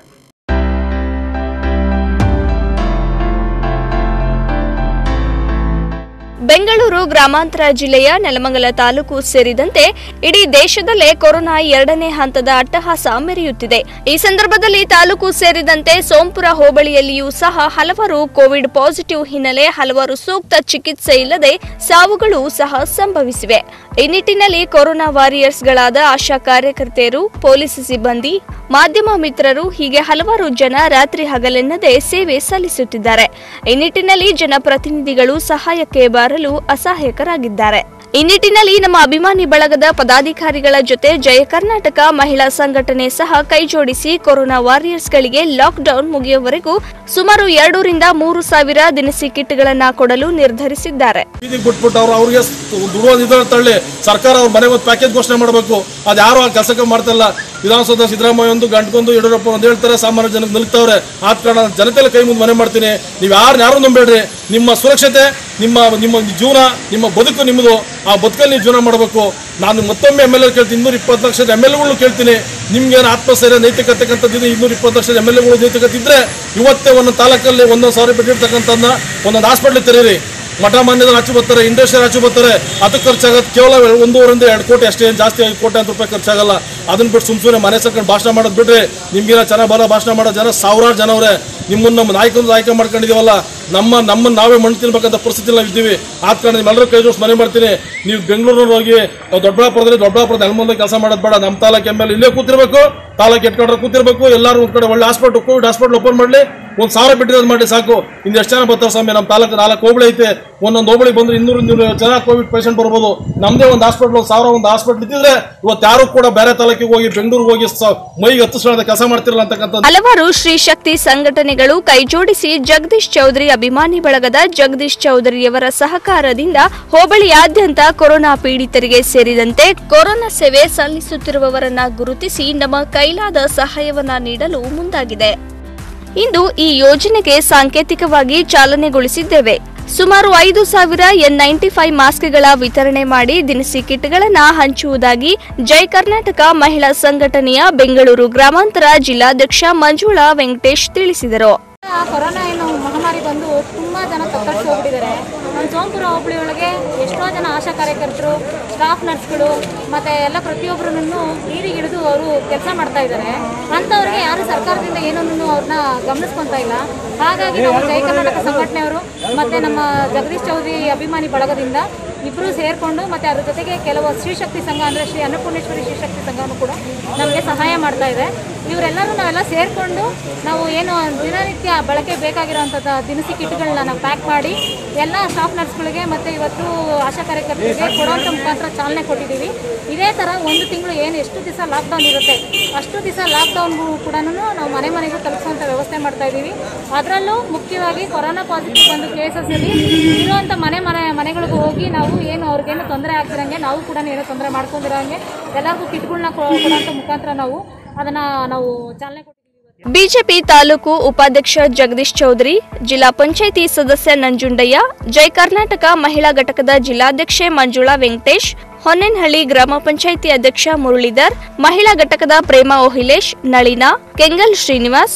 ಬೆಂಗಳೂರು ಗ್ರಾಮಾಂತರ ಜಿಲ್ಲೆಯ ನೆಲಮಂಗಲ ತಾಲೂಕು ಸೇರಿದಂತೆ ಇಡೀ ದೇಶದಲ್ಲೇ ಕೊರೋನಾ ಎರಡನೇ ಹಂತದ ಅಟ್ಟಹಾಸ ಮೆರೆಯುತ್ತಿದೆ ಈ ಸಂದರ್ಭದಲ್ಲಿ ತಾಲೂಕು ಸೇರಿದಂತೆ ಸೋಂಪುರ ಹೋಬಳಿಯಲ್ಲಿಯೂ ಸಹ ಹಲವರು ಕೋವಿಡ್ ಪಾಸಿಟಿವ್ ಹಿನ್ನೆಲೆ ಹಲವಾರು ಸೂಕ್ತ ಚಿಕಿತ್ಸೆ ಇಲ್ಲದೆ ಸಾವುಗಳು ಸಹ ಸಂಭವಿಸಿವೆ ಈ ನಿಟ್ಟಿನಲ್ಲಿ ಕೊರೋನಾ ವಾರಿಯರ್ಸ್ಗಳಾದ ಆಶಾ ಕಾರ್ಯಕರ್ತೆಯರು ಪೊಲೀಸ್ ಸಿಬ್ಬಂದಿ ಮಾಧ್ಯಮ ಮಿತ್ರರು ಹೀಗೆ ಹಲವಾರು ಜನ ರಾತ್ರಿ ಹಗಲೆನ್ನದೆ ಸೇವೆ ಸಲ್ಲಿಸುತ್ತಿದ್ದಾರೆ ಈ ನಿಟ್ಟಿನಲ್ಲಿ ಜನಪ್ರತಿನಿಧಿಗಳು ಸಹಾಯಕ್ಕೆ ಬರಲು ಅಸಹಾಯಕರಾಗಿದ್ದಾರೆ ಈ ನಿಟ್ಟಿನಲ್ಲಿ ನಮ್ಮ ಅಭಿಮಾನಿ ಬಳಗದ ಪದಾಧಿಕಾರಿಗಳ ಜೊತೆ ಜಯ ಕರ್ನಾಟಕ ಮಹಿಳಾ ಸಂಘಟನೆ ಸಹ ಕೈಜೋಡಿಸಿ ಕೊರೋನಾ ವಾರಿಯರ್ಸ್ಗಳಿಗೆ ಲಾಕ್ಡೌನ್ ಮುಗಿಯುವವರೆಗೂ ಸುಮಾರು ಎರಡರಿಂದ ಮೂರು ಸಾವಿರ ದಿನಸಿ ಕಿಟ್ಗಳನ್ನ ಕೊಡಲು ನಿರ್ಧರಿಸಿದ್ದಾರೆ ಬೀದಿಗೆ ಬಿಟ್ಬಿಟ್ಟು ಅವ್ರು ಅವ್ರಿಗೆ ದುಡುವ ತಳ್ಳಿ ಸರ್ಕಾರ ಅವ್ರ ಮನೆಗೆ ಒಂದು ಪ್ಯಾಕೇಜ್ ಘೋಷಣೆ ಮಾಡಬೇಕು ಅದು ಯಾರು ಆ ಕೆಲಸಕ್ಕೆ ಮಾಡ್ತಿಲ್ಲ ವಿಧಾನಸೌಧ ಸಿದ್ದರಾಮಯ್ಯ ಒಂದು ಗಂಟ್ಕೊಂದು ಯಡಿಯೂರಪ್ಪ ಒಂದು ಹೇಳ್ತಾರೆ ಸಾಮಾನ್ಯ ಜನಕ್ಕೆ ನಿಲ್ತವ್ರೆ ಆದ ಕಾರಣ ಜನತೆಲ್ಲ ಕೈ ಮುಂದೆ ಮನೆ ಮಾಡ್ತೀನಿ ನೀವು ಯಾರು ಯಾರು ನಂಬೇಡ್ರಿ ನಿಮ್ಮ ಸುರಕ್ಷತೆ ನಿಮ್ಮ ನಿಮ್ಮ ಜೀವನ ನಿಮ್ಮ ಬದುಕು ನಿಮ್ಮದು ಆ ಬದುಕಲ್ಲಿ ನೀವು ಜೀವನ ಮಾಡಬೇಕು ನಾನು ಮತ್ತೊಮ್ಮೆ ಎಮ್ ಎಲ್ ಎ ಕೇಳ್ತೀನಿ ಇನ್ನೂರ ಇಪ್ಪತ್ತು ಲಕ್ಷದ ಎಮ್ ಎಲ್ ಎಗಳು ಕೇಳ್ತೀನಿ ನಿಮ್ಗೇನು ಆತ್ಮಸ್ಥೈರ್ಯ ನೈತಿಕತೆ ಕಂತದ್ದು ಇನ್ನೂರ ಇಪ್ಪತ್ತು ಲಕ್ಷದ ಎಮ್ ಎಲ್ ಎಗಳು ನೈತಿಕತೆ ಇದ್ರೆ ಇವತ್ತೇ ಒಂದೊಂದು ತಾಲೂಕಲ್ಲಿ ಒಂದೊಂದು ಸಾವಿರ ಬಿಟ್ಟಿರ್ತಕ್ಕಂಥದ್ದನ್ನ ಒಂದೊಂದು ಹಾಸ್ಪಿಟ್ಲ್ ತೆರೀರಿ ಮಠ ಮಾನ್ಯದಲ್ಲಿ ಹಚ್ಚು ಬರ್ತಾರೆ ಇಂಡಸ್ಟ್ರಿ ಹಚ್ಚು ಬರ್ತಾರೆ ಅದಕ್ಕೆ ಖರ್ಚಾಗತ್ತೆ ಕೇವಲ ಒಂದೂವರೆಯಿಂದ ಎರಡು ಕೋಟಿ ಅಷ್ಟೇ ಏನ್ ಜಾಸ್ತಿ ಐದು ಕೋಟಿ ಅಂತ ರೂಪಾಯಿ ಖರ್ಚಾಗಲ್ಲ ಅದನ್ನ ಬಿಟ್ಟು ಸುಮ್ ಸುಮ್ಮನೆ ಮನೆ ಸರ್ಕೊಂಡು ಭಾಷಣ ಮಾಡೋದು ಬಿಟ್ರೆ ನಿಮ್ಗೇನ ಚೆನ್ನಾಗಿ ಬರೋ ಭಾಷಣ ಮಾಡೋ ಜನ ಸಾವಿರಾರು ಜನ ಅವ್ರೆ ನಿಮ್ಮನ್ನ ನಮ್ಮ ನಾಯಕರು ಆಯ್ಕೆ ಮಾಡ್ಕೊಂಡಿದೀವಲ್ಲ ನಮ್ಮ ನಮ್ಮನ್ನ ನಾವೇ ಮಣ್ಣು ತಿನ್ಬೇಕಂತ ಪರಿಸ್ಥಿತಿ ನಾವು ಇದ್ದೀವಿ ಆದ ಕಾರಣ ನಿಮ್ಮೆಲ್ಲರೂ ಕೈ ಜೋಡಿಸಿ ಮನೆ ಮಾಡ್ತೀನಿ ನೀವು ಬೆಂಗಳೂರಿನಲ್ಲಿ ಹೋಗಿ ನಾವು ದೊಡ್ಡಬಳ್ಳಾಪುರದಲ್ಲಿ ದೊಡ್ಡಬಳ್ಳಾಪುರದ ನೆಲಮಂಗಲ ಕೆಲಸ ಮಾಡೋದು ಬೇಡ ನಮ್ಮ ತಾಲೂಕು ಎಮ್ ಎಲ್ ಇಲ್ಲೇ ಕೂತಿರ್ಬೇಕು ತಾಲೂಕು ಇಟ್ಕೊಂಡ್ರೆ ಕೂತಿರ್ಬೇಕು ಎಲ್ಲರೂ ಒಂದ್ ಕಡೆ ಒಳ್ಳೆ ಹಾಸ್ಪಿಟಲ್ ಕೋವಿಡ್ ಹಾಸ್ಪಿಟಲ್ ಓಪನ್ ಮಾಡಲಿ ಒಂದು ಸಾವಿರ ಬಿಟ್ಟಿರೋದು ಮಾಡಿ ಸಾಕು ಇನ್ನು ಎಷ್ಟು ಜನ ಬರ್ತಾರೆ ಸ್ವಾಮಿ ನಮ್ಮ ತಾಲೂಕು ನಾಲ್ಕು ಹೋಬಳಿ ಐತೆ ಒಂದೊಂದು ಹೋಬಳಿ ಬಂದ್ರೆ ಇನ್ನೂರು ಇನ್ನೂರು ಜನ ಕೋವಿಡ್ ಪೇಷಂಟ್ ಬರ್ಬೋದು ನಮ್ಮದೇ ಒಂದು ಹಾಸ್ಪಿಟಲ್ ಒಂದು ಸಾವಿರ ಒಂದು ಹಾಸ್ಪಿಟಲ್ ಇದ್ದಿದ್ರೆ ಇವತ್ತು ಯಾರು ಕೂಡ ಬೇರೆ ತಾಲೂಕಿಗೆ ಹೋಗಿ ಬೆಂಗಳೂರಿಗೆ ಹೋಗಿ ಸ- ಮೈಗೆ ಹತ್ತಿಸ್ಕೊಳ್ಳೋದ ಕೆಲಸ ಮಾಡ್ತಿರಲ್ಲ ಅಂತಕ್ಕಂಥ ಹಲವಾರು ಶ್ರೀ ಶಕ್ತಿ ಸಂಘಟನೆಗಳು ಕೈಜೋಡಿಸಿ ಜಗದೀಶ್ ಚೌಧರಿ ಅಭಿಮಾನಿ ಬಳಗದ ಜಗದೀಶ್ ಚೌಧರಿಯವರ ಸಹಕಾರದಿಂದ ಹೋಬಳಿಯಾದ್ಯಂತ ಕೊರೋನಾ ಪೀಡಿತರಿಗೆ ಸೇರಿದಂತೆ ಕೊರೋನಾ ಸೇವೆ ಸಲ್ಲಿಸುತ್ತಿರುವವರನ್ನ ಗುರುತಿಸಿ ನಮ್ಮ ಕೈಲಾದ ಸಹಾಯವನ್ನ ನೀಡಲು ಮುಂದಾಗಿದೆ ಇಂದು ಈ ಯೋಜನೆಗೆ ಸಾಂಕೇತಿಕವಾಗಿ ಚಾಲನೆಗೊಳಿಸಿದ್ದೇವೆ ಸುಮಾರು ಐದು ಸಾವಿರ ಎನ್ ನೈಂಟಿ ಫೈವ್ ಮಾಸ್ಕ್ಗಳ ವಿತರಣೆ ಮಾಡಿ ದಿನಸಿ ಕಿಟ್ಗಳನ್ನ ಹಂಚುವುದಾಗಿ ಜೈ ಕರ್ನಾಟಕ ಮಹಿಳಾ ಸಂಘಟನೆಯ ಬೆಂಗಳೂರು ಗ್ರಾಮಾಂತರ ಜಿಲ್ಲಾಧ್ಯಕ್ಷ ಮಂಜುಳಾ ವೆಂಕಟೇಶ್ ತಿಳಿಸಿದರು ಕೊರೋನಾ ಏನು ಮಹಾಮಾರಿ ಬಂದು ತುಂಬ ಜನ ತತ್ತರಿಸಿ ಹೋಗ್ಬಿಟ್ಟಿದ್ದಾರೆ ನಮ್ಮ ಸೋಂಪುರ ಹೋಬಳಿ ಒಳಗೆ ಎಷ್ಟೋ ಜನ ಆಶಾ ಕಾರ್ಯಕರ್ತರು ಸ್ಟಾಫ್ ನರ್ಸ್ಗಳು ಮತ್ತು ಎಲ್ಲ ಪ್ರತಿಯೊಬ್ಬರನ್ನು ನೀರಿಗಿಳಿದು ಅವರು ಕೆಲಸ ಮಾಡ್ತಾ ಇದ್ದಾರೆ ಅಂಥವ್ರಿಗೆ ಯಾರು ಸರ್ಕಾರದಿಂದ ಏನನ್ನು ಅವ್ರನ್ನ ಗಮನಿಸ್ಕೊತಾ ಇಲ್ಲ ಹಾಗಾಗಿ ನಾವು ಜೈ ಕರ್ನಾಟಕ ಸಂಘಟನೆಯವರು ಮತ್ತು ನಮ್ಮ ಜಗದೀಶ್ ಚೌಧರಿ ಅಭಿಮಾನಿ ಬಳಗದಿಂದ ಇಬ್ಬರು ಸೇರಿಕೊಂಡು ಮತ್ತು ಅದ್ರ ಜೊತೆಗೆ ಕೆಲವು ಶ್ರೀಶಕ್ತಿ ಸಂಘ ಅಂದರೆ ಶ್ರೀ ಅನ್ನಪೂರ್ಣೇಶ್ವರಿ ಶ್ರೀಶಕ್ತಿ ಸಂಘನೂ ಕೂಡ ನಮಗೆ ಸಹಾಯ ಮಾಡ್ತಾ ಇದೆ ಇವರೆಲ್ಲರೂ ನಾವೆಲ್ಲ ಸೇರಿಕೊಂಡು ನಾವು ಏನು ದಿನನಿತ್ಯ ಬಳಕೆ ಬೇಕಾಗಿರೋವಂಥದ್ದು ದಿನಸಿ ಕಿಟ್ಗಳನ್ನ ನಾವು ಪ್ಯಾಕ್ ಮಾಡಿ ಎಲ್ಲ ಸ್ಟಾಫ್ ನರ್ಸ್ಗಳಿಗೆ ಮತ್ತು ಇವತ್ತು ಆಶಾ ಕಾರ್ಯಕರ್ತರಿಗೆ ಕೊಡುವಂಥ ಮುಖಾಂತರ ಚಾಲನೆ ಕೊಟ್ಟಿದ್ದೀವಿ ಇದೇ ಥರ ಒಂದು ತಿಂಗಳು ಏನು ಎಷ್ಟು ದಿವಸ ಲಾಕ್ಡೌನ್ ಇರುತ್ತೆ ಅಷ್ಟು ದಿವಸ ಲಾಕ್ಡೌನ್ಗೂ ಕೂಡ ನಾವು ಮನೆ ಮನೆಗೂ ತಲುಪಿಸುವಂಥ ವ್ಯವಸ್ಥೆ ಮಾಡ್ತಾ ಇದ್ದೀವಿ ಅದರಲ್ಲೂ ಮುಖ್ಯವಾಗಿ ಕೊರೋನಾ ಪಾಸಿಟಿವ್ ಬಂದು ಕೇಸಸ್ಸಲ್ಲಿ ಇರುವಂಥ ಮನೆ ಮನೆ ಮನೆಗಳಿಗೂ ಹೋಗಿ ನಾವು ಏನು ಅವ್ರಿಗೇನು ತೊಂದರೆ ಆಗ್ತಿರಂಗೆ ನಾವು ಕೂಡ ಏನು ತೊಂದರೆ ಮಾಡ್ಕೊಂಡಿರೋಂಗೆ ಎಲ್ಲರಿಗೂ ಕಿಟ್ಗಳನ್ನ ಕೊಡುವಂಥ ಮುಖಾಂತರ ನಾವು ಅದನ್ನು ನಾವು ಚಾಲನೆ ಕೊಟ್ಟಿದ್ದೀವಿ ಬಿಜೆಪಿ ತಾಲೂಕು ಉಪಾಧ್ಯಕ್ಷ ಜಗದೀಶ್ ಚೌಧರಿ ಜಿಲ್ಲಾ ಪಂಚಾಯಿತಿ ಸದಸ್ಯ ನಂಜುಂಡಯ್ಯ ಜೈ ಕರ್ನಾಟಕ ಮಹಿಳಾ ಘಟಕದ ಜಿಲ್ಲಾಧ್ಯಕ್ಷೆ ಮಂಜುಳಾ ವೆಂಕಟೇಶ್ ಹೊನ್ನೆನಹಳ್ಳಿ ಗ್ರಾಮ ಪಂಚಾಯಿತಿ ಅಧ್ಯಕ್ಷ ಮುರಳೀಧರ್ ಮಹಿಳಾ ಘಟಕದ ಪ್ರೇಮಾ ಓಹಿಲೇಶ್ ನಳಿನಾ ಕೆಂಗಲ್ ಶ್ರೀನಿವಾಸ್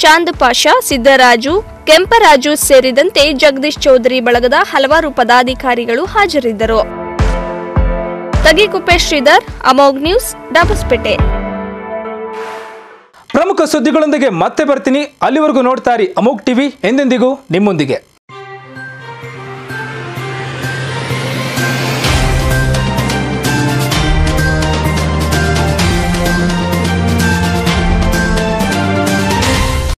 ಚಾಂದ್ ಪಾಷಾ ಸಿದ್ದರಾಜು ಕೆಂಪರಾಜು ಸೇರಿದಂತೆ ಜಗದೀಶ್ ಚೌಧರಿ ಬಳಗದ ಹಲವಾರು ಪದಾಧಿಕಾರಿಗಳು ಹಾಜರಿದ್ದರು ತಗಿಕುಪ್ಪೆ ಶ್ರೀಧರ್ ಅಮೋಗ್ ನ್ಯೂಸ್ ಡಾಬಸ್ಪೇಟೆ ಪ್ರಮುಖ ಸುದ್ದಿಗಳೊಂದಿಗೆ ಮತ್ತೆ ಬರ್ತೀನಿ ಅಲ್ಲಿವರೆಗೂ ನೋಡ್ತಾರಿ ಅಮೋಕ್ ಟಿವಿ ಎಂದೆಂದಿಗೂ ನಿಮ್ಮೊಂದಿಗೆ